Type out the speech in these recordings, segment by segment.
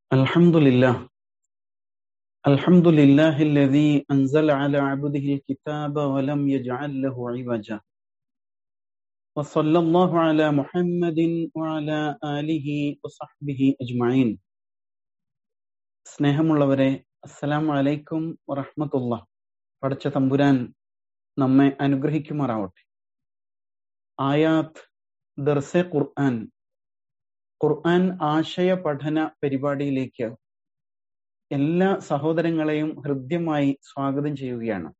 الحمد لله الحمد لله الذي أنزل على عبده الكتاب ولم يجعل له عوجا وصلى الله على محمد وعلى آله وصحبه أجمعين സ്നേഹമുള്ളവരെ അസ്സലാമു അലൈക്കും വറഹ്മത്തുള്ള പടച്ച തമ്പുരാൻ നമ്മെ അനുഗ്രഹിക്കുമാറാവട്ടെ ആയാത്ത് ദർസെ ഖുർആൻ ഖുർആൻ ആശയ പഠന പരിപാടിയിലേക്ക് എല്ലാ സഹോദരങ്ങളെയും ഹൃദ്യമായി സ്വാഗതം ചെയ്യുകയാണ്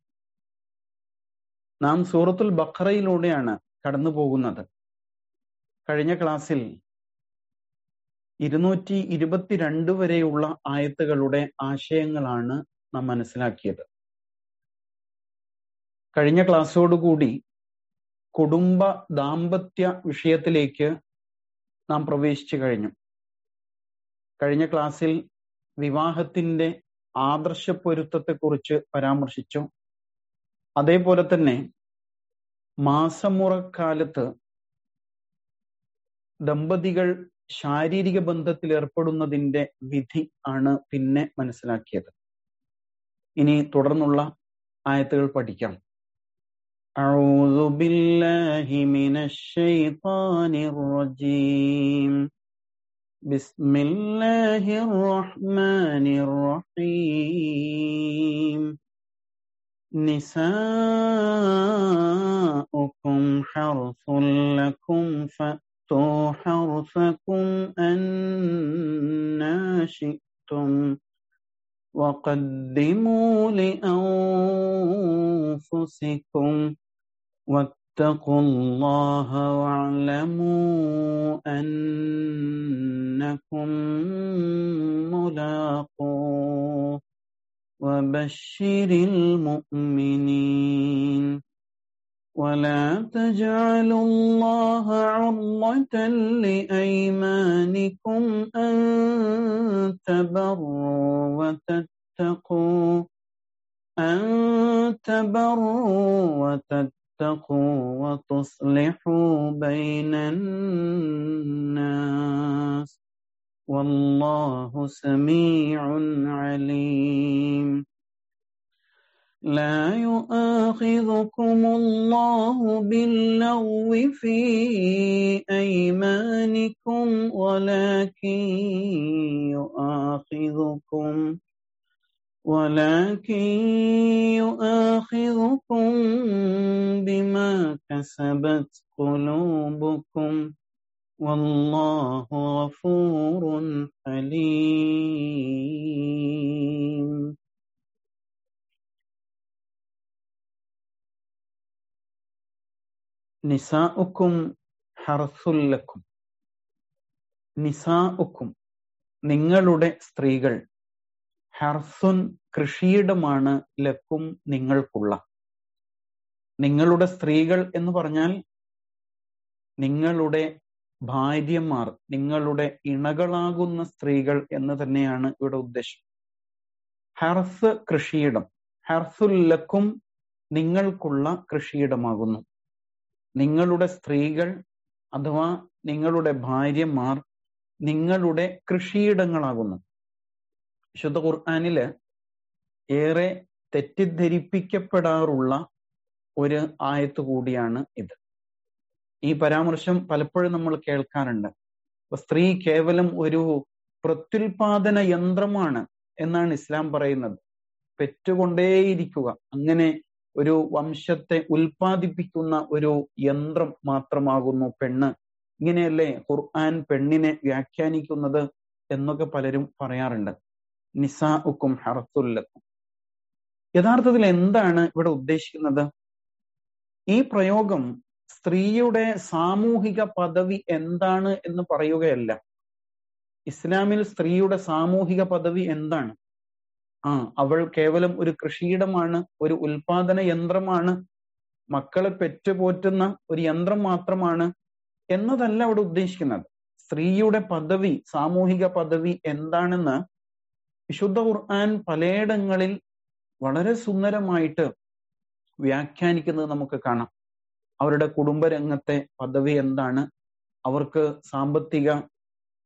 നാം സൂറത്തുൽ ബഖറയിലൂടെയാണ് കടന്നു പോകുന്നത് കഴിഞ്ഞ ക്ലാസ്സിൽ ഇരുന്നൂറ്റി ഇരുപത്തിരണ്ട് വരെയുള്ള ആയത്തുകളുടെ ആശയങ്ങളാണ് നാം മനസ്സിലാക്കിയത് കഴിഞ്ഞ ക്ലാസ്സോടുകൂടി കുടുംബ ദാമ്പത്യ വിഷയത്തിലേക്ക് നാം പ്രവേശിച്ചു കഴിഞ്ഞു കഴിഞ്ഞ ക്ലാസ്സിൽ വിവാഹത്തിന്റെ ആദർശപ്പൊരുത്തത്തെക്കുറിച്ച് പരാമർശിച്ചു അതേപോലെ തന്നെ മാസമുറക്കാലത്ത് ദമ്പതികൾ ശാരീരിക ബന്ധത്തിൽ ഏർപ്പെടുന്നതിന്റെ വിധി ആണ് പിന്നെ മനസ്സിലാക്കിയത് ഇനി തുടർന്നുള്ള ആയത്തുകൾ പഠിക്കാം أعوذ بالله من الشيطان الرجيم بسم الله الرحمن الرحيم نساؤكم حرث لكم فأتوا حرثكم أنا شئتم وقدموا لأنفسكم واتقوا الله واعلموا أنكم ملاقوه وبشر المؤمنين ولا تجعلوا الله عرضة لأيمانكم أن تبروا وتتقوا أن تبروا وتتقوا وتصلحوا بين الناس والله سميع عليم لا يؤاخذكم الله باللغو في أيمانكم ولكن يؤاخذكم ولكن يؤاخذكم بما كسبت قلوبكم والله غفور حليم നിസാഉക്കും ഹർസുല്ലക്കും നിസാഉക്കും നിങ്ങളുടെ സ്ത്രീകൾ ഹർസുൻ കൃഷിയിടമാണ് ലക്കും നിങ്ങൾക്കുള്ള നിങ്ങളുടെ സ്ത്രീകൾ എന്ന് പറഞ്ഞാൽ നിങ്ങളുടെ ഭാര്യമാർ നിങ്ങളുടെ ഇണകളാകുന്ന സ്ത്രീകൾ എന്ന് തന്നെയാണ് ഇവിടെ ഉദ്ദേശം ഹർസ് കൃഷിയിടം ഹർസുല്ലക്കും നിങ്ങൾക്കുള്ള കൃഷിയിടമാകുന്നു നിങ്ങളുടെ സ്ത്രീകൾ അഥവാ നിങ്ങളുടെ ഭാര്യമാർ നിങ്ങളുടെ കൃഷിയിടങ്ങളാകുന്നു ശുദ്ധ ഖുർആാനില് ഏറെ തെറ്റിദ്ധരിപ്പിക്കപ്പെടാറുള്ള ഒരു ആയത്ത് കൂടിയാണ് ഇത് ഈ പരാമർശം പലപ്പോഴും നമ്മൾ കേൾക്കാറുണ്ട് സ്ത്രീ കേവലം ഒരു പ്രത്യുൽപാദന യന്ത്രമാണ് എന്നാണ് ഇസ്ലാം പറയുന്നത് പെറ്റുകൊണ്ടേയിരിക്കുക അങ്ങനെ ഒരു വംശത്തെ ഉൽപ്പാദിപ്പിക്കുന്ന ഒരു യന്ത്രം മാത്രമാകുന്നു പെണ്ണ് ഇങ്ങനെയല്ലേ ഖുർആൻ പെണ്ണിനെ വ്യാഖ്യാനിക്കുന്നത് എന്നൊക്കെ പലരും പറയാറുണ്ട് നിസാ ഉക്കും ഹറത്തുല്ലക്കും യഥാർത്ഥത്തിൽ എന്താണ് ഇവിടെ ഉദ്ദേശിക്കുന്നത് ഈ പ്രയോഗം സ്ത്രീയുടെ സാമൂഹിക പദവി എന്താണ് എന്ന് പറയുകയല്ല ഇസ്ലാമിൽ സ്ത്രീയുടെ സാമൂഹിക പദവി എന്താണ് ആ അവൾ കേവലം ഒരു കൃഷിയിടമാണ് ഒരു ഉൽപാദന യന്ത്രമാണ് മക്കളെ പെറ്റുപോറ്റുന്ന ഒരു യന്ത്രം മാത്രമാണ് എന്നതല്ല അവിടെ ഉദ്ദേശിക്കുന്നത് സ്ത്രീയുടെ പദവി സാമൂഹിക പദവി എന്താണെന്ന് വിശുദ്ധ ഖുർആൻ പലയിടങ്ങളിൽ വളരെ സുന്ദരമായിട്ട് വ്യാഖ്യാനിക്കുന്നത് നമുക്ക് കാണാം അവരുടെ കുടുംബരംഗത്തെ പദവി എന്താണ് അവർക്ക് സാമ്പത്തിക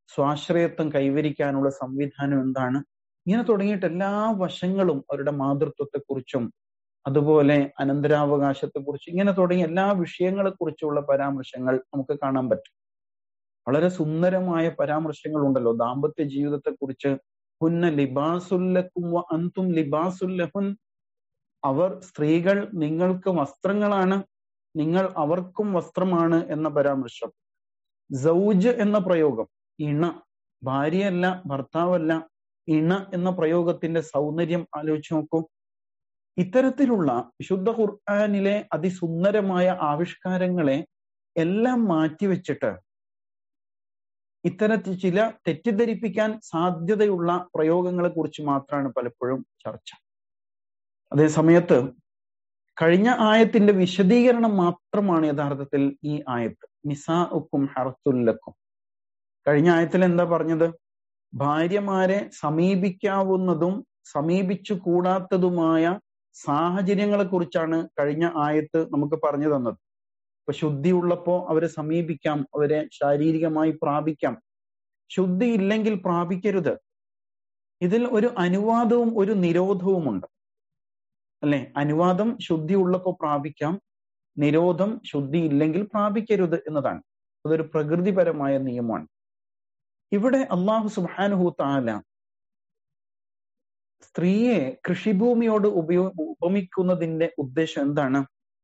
സ്വാശ്രയത്വം കൈവരിക്കാനുള്ള സംവിധാനം എന്താണ് ഇങ്ങനെ തുടങ്ങിയിട്ട് എല്ലാ വശങ്ങളും അവരുടെ മാതൃത്വത്തെക്കുറിച്ചും അതുപോലെ അനന്തരാവകാശത്തെക്കുറിച്ചും ഇങ്ങനെ തുടങ്ങിയ എല്ലാ വിഷയങ്ങളെ കുറിച്ചുള്ള പരാമർശങ്ങൾ നമുക്ക് കാണാൻ പറ്റും വളരെ സുന്ദരമായ പരാമർശങ്ങൾ ഉണ്ടല്ലോ ദാമ്പത്യ ജീവിതത്തെക്കുറിച്ച് ഹുന്ന ലിബാസുല്ലക്കും അന്തും ലിബാസുല്ലഹുൻ അവർ സ്ത്രീകൾ നിങ്ങൾക്ക് വസ്ത്രങ്ങളാണ് നിങ്ങൾ അവർക്കും വസ്ത്രമാണ് എന്ന പരാമർശം സൗജ് എന്ന പ്രയോഗം ഇണ ഭാര്യയല്ല ഭർത്താവല്ല ഇണ എന്ന പ്രയോഗത്തിന്റെ സൗന്ദര്യം ആലോചിച്ച് നോക്കൂ ഇത്തരത്തിലുള്ള വിശുദ്ധ ഖുർആാനിലെ അതിസുന്ദരമായ ആവിഷ്കാരങ്ങളെ എല്ലാം മാറ്റിവെച്ചിട്ട് ഇത്തരത്തിൽ ചില തെറ്റിദ്ധരിപ്പിക്കാൻ സാധ്യതയുള്ള പ്രയോഗങ്ങളെ കുറിച്ച് മാത്രമാണ് പലപ്പോഴും ചർച്ച അതേ സമയത്ത് കഴിഞ്ഞ ആയത്തിന്റെ വിശദീകരണം മാത്രമാണ് യഥാർത്ഥത്തിൽ ഈ ആയത്ത് നിസാ ഉക്കും ഹർത്തുല്ലക്കും കഴിഞ്ഞ ആയത്തിൽ എന്താ പറഞ്ഞത് ഭാര്യമാരെ സമീപിക്കാവുന്നതും സമീപിച്ചു കൂടാത്തതുമായ സാഹചര്യങ്ങളെ കുറിച്ചാണ് കഴിഞ്ഞ ആയത്ത് നമുക്ക് പറഞ്ഞു തന്നത് ഇപ്പൊ ശുദ്ധി ഉള്ളപ്പോ അവരെ സമീപിക്കാം അവരെ ശാരീരികമായി പ്രാപിക്കാം ശുദ്ധി ഇല്ലെങ്കിൽ പ്രാപിക്കരുത് ഇതിൽ ഒരു അനുവാദവും ഒരു നിരോധവുമുണ്ട് അല്ലെ അനുവാദം ശുദ്ധി ഉള്ളപ്പോ പ്രാപിക്കാം നിരോധം ശുദ്ധി ഇല്ലെങ്കിൽ പ്രാപിക്കരുത് എന്നതാണ് അതൊരു പ്രകൃതിപരമായ നിയമമാണ് ഇവിടെ അള്ളാഹു സുബാനുഹു താല സ്ത്രീയെ കൃഷിഭൂമിയോട് ഉപയോ ഉപമിക്കുന്നതിന്റെ ഉദ്ദേശം എന്താണ്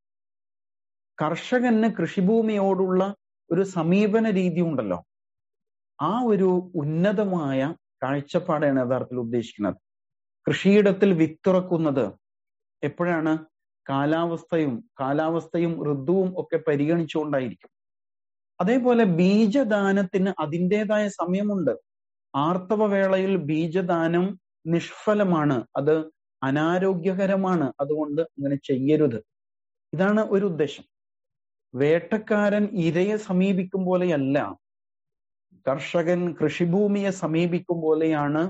കർഷകന് കൃഷിഭൂമിയോടുള്ള ഒരു സമീപന രീതി ഉണ്ടല്ലോ ആ ഒരു ഉന്നതമായ കാഴ്ചപ്പാടാണ് യഥാർത്ഥത്തിൽ ഉദ്ദേശിക്കുന്നത് കൃഷിയിടത്തിൽ വിത്തുറക്കുന്നത് എപ്പോഴാണ് കാലാവസ്ഥയും കാലാവസ്ഥയും ഋതുവും ഒക്കെ പരിഗണിച്ചുകൊണ്ടായിരിക്കും അതേപോലെ ബീജദാനത്തിന് അതിൻ്റെതായ സമയമുണ്ട് ആർത്തവ വേളയിൽ ബീജദാനം നിഷ്ഫലമാണ് അത് അനാരോഗ്യകരമാണ് അതുകൊണ്ട് അങ്ങനെ ചെയ്യരുത് ഇതാണ് ഒരു ഉദ്ദേശം വേട്ടക്കാരൻ ഇരയെ സമീപിക്കും പോലെയല്ല കർഷകൻ കൃഷിഭൂമിയെ സമീപിക്കും പോലെയാണ്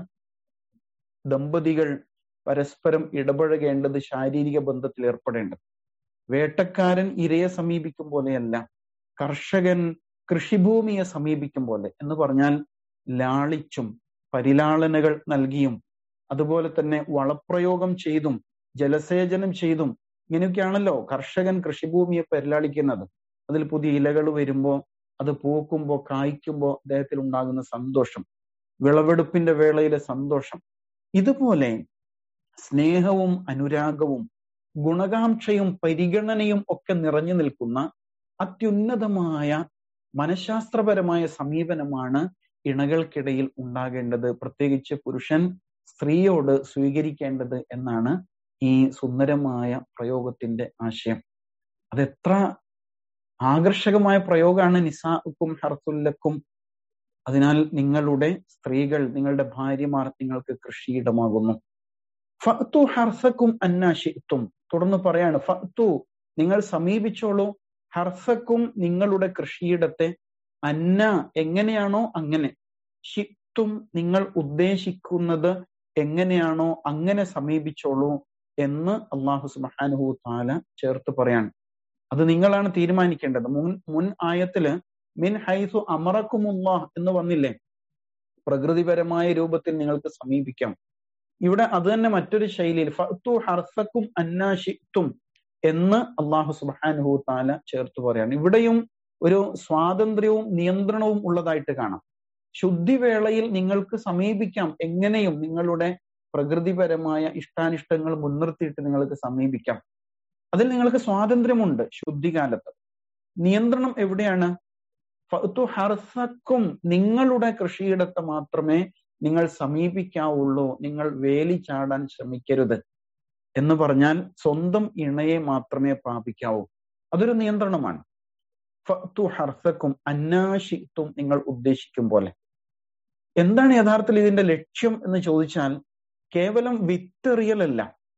ദമ്പതികൾ പരസ്പരം ഇടപഴകേണ്ടത് ശാരീരിക ബന്ധത്തിൽ ഏർപ്പെടേണ്ടത് വേട്ടക്കാരൻ ഇരയെ സമീപിക്കും പോലെയല്ല കർഷകൻ കൃഷിഭൂമിയെ സമീപിക്കും പോലെ എന്ന് പറഞ്ഞാൽ ലാളിച്ചും പരിലാളനകൾ നൽകിയും അതുപോലെ തന്നെ വളപ്രയോഗം ചെയ്തും ജലസേചനം ചെയ്തും ഇങ്ങനെയൊക്കെയാണല്ലോ കർഷകൻ കൃഷിഭൂമിയെ പരിലാളിക്കുന്നത് അതിൽ പുതിയ ഇലകൾ വരുമ്പോൾ അത് പൂക്കുമ്പോൾ കായ്ക്കുമ്പോൾ അദ്ദേഹത്തിൽ ഉണ്ടാകുന്ന സന്തോഷം വിളവെടുപ്പിന്റെ വേളയിലെ സന്തോഷം ഇതുപോലെ സ്നേഹവും അനുരാഗവും ഗുണകാംക്ഷയും പരിഗണനയും ഒക്കെ നിറഞ്ഞു നിൽക്കുന്ന അത്യുന്നതമായ മനഃശാസ്ത്രപരമായ സമീപനമാണ് ഇണകൾക്കിടയിൽ ഉണ്ടാകേണ്ടത് പ്രത്യേകിച്ച് പുരുഷൻ സ്ത്രീയോട് സ്വീകരിക്കേണ്ടത് എന്നാണ് ഈ സുന്ദരമായ പ്രയോഗത്തിന്റെ ആശയം അതെത്ര ആകർഷകമായ പ്രയോഗമാണ് നിസാഉക്കും ഹർസുല്ലക്കും അതിനാൽ നിങ്ങളുടെ സ്ത്രീകൾ നിങ്ങളുടെ ഭാര്യമാർ നിങ്ങൾക്ക് കൃഷിയിടമാകുന്നു ഫത്തു ഹർസക്കും അന്നാശിത്തും തുടർന്ന് പറയാണ് ഫത്തു നിങ്ങൾ സമീപിച്ചോളൂ ഹർസക്കും നിങ്ങളുടെ കൃഷിയിടത്തെ അന്ന എങ്ങനെയാണോ അങ്ങനെ ഷിത്തും നിങ്ങൾ ഉദ്ദേശിക്കുന്നത് എങ്ങനെയാണോ അങ്ങനെ സമീപിച്ചോളൂ എന്ന് അള്ളാഹു സുബാനുഹു താല ചേർത്ത് പറയാണ് അത് നിങ്ങളാണ് തീരുമാനിക്കേണ്ടത് മുൻ മുൻ ആയത്തില് മിൻ ഹൈസു അമറക്കുമുല്ലാഹ് എന്ന് വന്നില്ലേ പ്രകൃതിപരമായ രൂപത്തിൽ നിങ്ങൾക്ക് സമീപിക്കാം ഇവിടെ അത് തന്നെ മറ്റൊരു ശൈലിയിൽ ഫത്തു ഹർസക്കും അന്നാഷിത്തും എന്ന് അള്ളാഹു സുബാനുഹു താല ചേർത്ത് പറയാണ് ഇവിടെയും ഒരു സ്വാതന്ത്ര്യവും നിയന്ത്രണവും ഉള്ളതായിട്ട് കാണാം ശുദ്ധിവേളയിൽ നിങ്ങൾക്ക് സമീപിക്കാം എങ്ങനെയും നിങ്ങളുടെ പ്രകൃതിപരമായ ഇഷ്ടാനിഷ്ടങ്ങൾ മുൻനിർത്തിയിട്ട് നിങ്ങൾക്ക് സമീപിക്കാം അതിൽ നിങ്ങൾക്ക് സ്വാതന്ത്ര്യമുണ്ട് ശുദ്ധികാലത്ത് നിയന്ത്രണം എവിടെയാണ് ഫത്തു ഹർസക്കും നിങ്ങളുടെ കൃഷിയിടത്തെ മാത്രമേ നിങ്ങൾ സമീപിക്കാവുള്ളൂ നിങ്ങൾ വേലി ചാടാൻ ശ്രമിക്കരുത് എന്ന് പറഞ്ഞാൽ സ്വന്തം ഇണയെ മാത്രമേ പ്രാപിക്കാവൂ അതൊരു നിയന്ത്രണമാണ് ഫത്തു ഹർസക്കും അന്നാശിത്തും നിങ്ങൾ ഉദ്ദേശിക്കും പോലെ എന്താണ് യഥാർത്ഥത്തിൽ ഇതിന്റെ ലക്ഷ്യം എന്ന് ചോദിച്ചാൽ കേവലം വിത്തെറിയലല്ല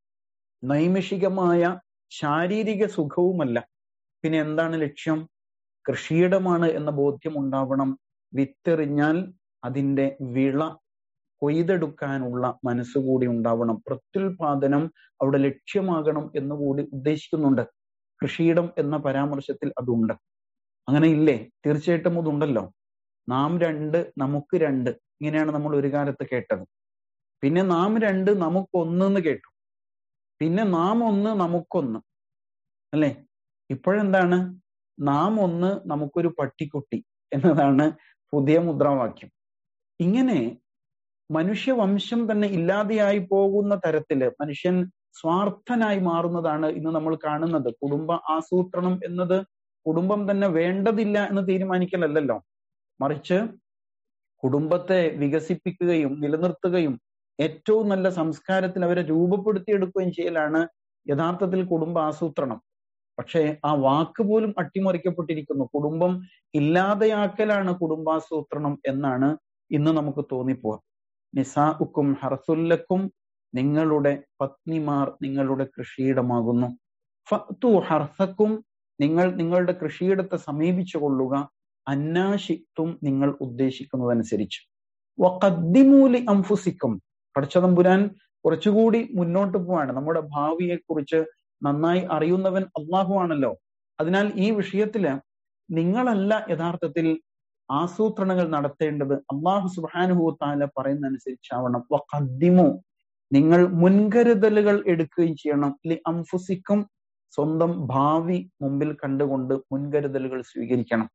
നൈമിഷികമായ ശാരീരിക സുഖവുമല്ല പിന്നെ എന്താണ് ലക്ഷ്യം കൃഷിയിടമാണ് എന്ന ബോധ്യം ഉണ്ടാവണം വിത്തെറിഞ്ഞാൽ അതിന്റെ വിള കൊയ്തെടുക്കാനുള്ള മനസ്സുകൂടി ഉണ്ടാവണം പ്രത്യുൽപാദനം അവിടെ ലക്ഷ്യമാകണം എന്നുകൂടി ഉദ്ദേശിക്കുന്നുണ്ട് കൃഷിയിടം എന്ന പരാമർശത്തിൽ അതുണ്ട് അങ്ങനെ ഇല്ലേ തീർച്ചയായിട്ടും അതുണ്ടല്ലോ നാം രണ്ട് നമുക്ക് രണ്ട് ഇങ്ങനെയാണ് നമ്മൾ ഒരു കാലത്ത് കേട്ടത് പിന്നെ നാം രണ്ട് നമുക്കൊന്നെന്ന് കേട്ടു പിന്നെ നാം ഒന്ന് നമുക്കൊന്ന് അല്ലെ ഇപ്പോഴെന്താണ് നാം ഒന്ന് നമുക്കൊരു പട്ടിക്കുട്ടി എന്നതാണ് പുതിയ മുദ്രാവാക്യം ഇങ്ങനെ മനുഷ്യവംശം തന്നെ ഇല്ലാതെയായി പോകുന്ന തരത്തില് മനുഷ്യൻ സ്വാർത്ഥനായി മാറുന്നതാണ് ഇന്ന് നമ്മൾ കാണുന്നത് കുടുംബ ആസൂത്രണം എന്നത് കുടുംബം തന്നെ വേണ്ടതില്ല എന്ന് തീരുമാനിക്കലല്ലോ മറിച്ച് കുടുംബത്തെ വികസിപ്പിക്കുകയും നിലനിർത്തുകയും ഏറ്റവും നല്ല സംസ്കാരത്തിൽ അവരെ രൂപപ്പെടുത്തിയെടുക്കുകയും ചെയ്യലാണ് യഥാർത്ഥത്തിൽ കുടുംബ ആസൂത്രണം പക്ഷേ ആ വാക്ക് പോലും അട്ടിമറിക്കപ്പെട്ടിരിക്കുന്നു കുടുംബം ഇല്ലാതെയാക്കലാണ് കുടുംബാസൂത്രണം എന്നാണ് ഇന്ന് നമുക്ക് തോന്നിപ്പോവുക നിസാഉക്കും ഹർസുല്ലക്കും നിങ്ങളുടെ പത്നിമാർ നിങ്ങളുടെ കൃഷിയിടമാകുന്നു ഫത്തു ഹർസക്കും നിങ്ങൾ നിങ്ങളുടെ കൃഷിയിടത്തെ സമീപിച്ചു കൊള്ളുക അന്നാശിത്തും നിങ്ങൾ ഉദ്ദേശിക്കുന്നതനുസരിച്ച് വഖദ്ദിമൂലി അംഫുസിക്കും പടച്ചതമ്പുരാൻ കുറച്ചുകൂടി മുന്നോട്ട് പോവാണ് നമ്മുടെ ഭാവിയെ കുറിച്ച് നന്നായി അറിയുന്നവൻ അള്ളാഹു ആണല്ലോ അതിനാൽ ഈ വിഷയത്തില് നിങ്ങളല്ല യഥാർത്ഥത്തിൽ ആസൂത്രണങ്ങൾ നടത്തേണ്ടത് അള്ളാഹു സുബാനുഹു താല പറയുന്ന അനുസരിച്ചാവണം വഖദ്ദിമു നിങ്ങൾ മുൻകരുതലുകൾ എടുക്കുകയും ചെയ്യണം ലി അംഫുസിക്കും സ്വന്തം ഭാവി മുമ്പിൽ കണ്ടുകൊണ്ട് മുൻകരുതലുകൾ സ്വീകരിക്കണം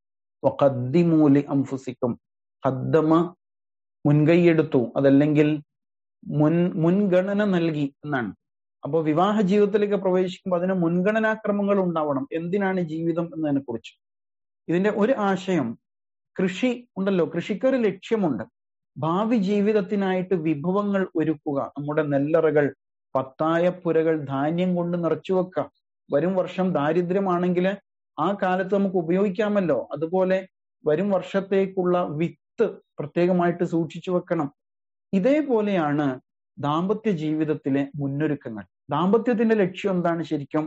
വഖദ്ദിമൂലി അംഫുസിക്കും ഖദ്ദമ മുൻകൈയെടുത്തു അതല്ലെങ്കിൽ മുൻ മുൻഗണന നൽകി എന്നാണ് അപ്പോൾ വിവാഹ ജീവിതത്തിലേക്ക് പ്രവേശിക്കുമ്പോൾ അതിന് മുൻഗണനാക്രമങ്ങൾ ഉണ്ടാവണം എന്തിനാണ് ജീവിതം എന്നതിനെ കുറിച്ച് ഇതിന്റെ ഒരു ആശയം കൃഷി ഉണ്ടല്ലോ കൃഷിക്കൊരു ലക്ഷ്യമുണ്ട് ഭാവി ജീവിതത്തിനായിട്ട് വിഭവങ്ങൾ ഒരുക്കുക നമ്മുടെ നെല്ലറകൾ പത്തായ പുരകൾ ധാന്യം കൊണ്ട് നിറച്ചു വെക്കാം വരും വർഷം ദാരിദ്ര്യമാണെങ്കിൽ ആ കാലത്ത് നമുക്ക് ഉപയോഗിക്കാമല്ലോ അതുപോലെ വരും വർഷത്തേക്കുള്ള വിത്ത് പ്രത്യേകമായിട്ട് സൂക്ഷിച്ചു വെക്കണം ഇതേപോലെയാണ് ദാമ്പത്യ ജീവിതത്തിലെ മുന്നൊരുക്കങ്ങൾ ദാമ്പത്യത്തിന്റെ ലക്ഷ്യം എന്താണ് ശരിക്കും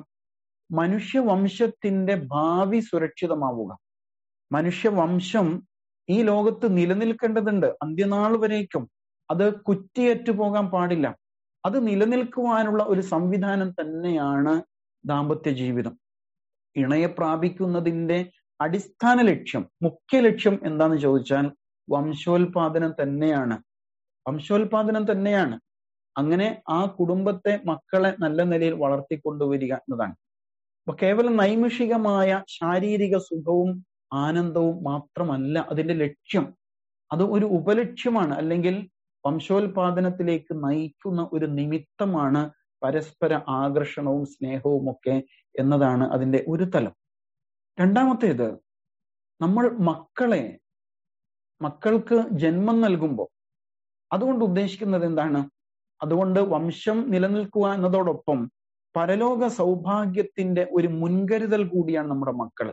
മനുഷ്യവംശത്തിന്റെ ഭാവി സുരക്ഷിതമാവുക മനുഷ്യവംശം ഈ ലോകത്ത് നിലനിൽക്കേണ്ടതുണ്ട് അന്ത്യനാൾ വരേക്കും അത് കുറ്റിയറ്റു പോകാൻ പാടില്ല അത് നിലനിൽക്കുവാനുള്ള ഒരു സംവിധാനം തന്നെയാണ് ദാമ്പത്യ ജീവിതം ഇണയെ പ്രാപിക്കുന്നതിന്റെ അടിസ്ഥാന ലക്ഷ്യം മുഖ്യ ലക്ഷ്യം എന്താന്ന് ചോദിച്ചാൽ വംശോൽപാദനം തന്നെയാണ് വംശോൽപാദനം തന്നെയാണ് അങ്ങനെ ആ കുടുംബത്തെ മക്കളെ നല്ല നിലയിൽ വളർത്തിക്കൊണ്ടുവരിക എന്നതാണ് അപ്പൊ കേവലം നൈമിഷികമായ ശാരീരിക സുഖവും ആനന്ദവും മാത്രമല്ല അതിന്റെ ലക്ഷ്യം അത് ഒരു ഉപലക്ഷ്യമാണ് അല്ലെങ്കിൽ വംശോൽപാദനത്തിലേക്ക് നയിക്കുന്ന ഒരു നിമിത്തമാണ് പരസ്പര ആകർഷണവും സ്നേഹവും ഒക്കെ എന്നതാണ് അതിന്റെ ഒരു തലം രണ്ടാമത്തേത് നമ്മൾ മക്കളെ മക്കൾക്ക് ജന്മം നൽകുമ്പോൾ അതുകൊണ്ട് ഉദ്ദേശിക്കുന്നത് എന്താണ് അതുകൊണ്ട് വംശം നിലനിൽക്കുക എന്നതോടൊപ്പം പരലോക സൗഭാഗ്യത്തിന്റെ ഒരു മുൻകരുതൽ കൂടിയാണ് നമ്മുടെ മക്കൾ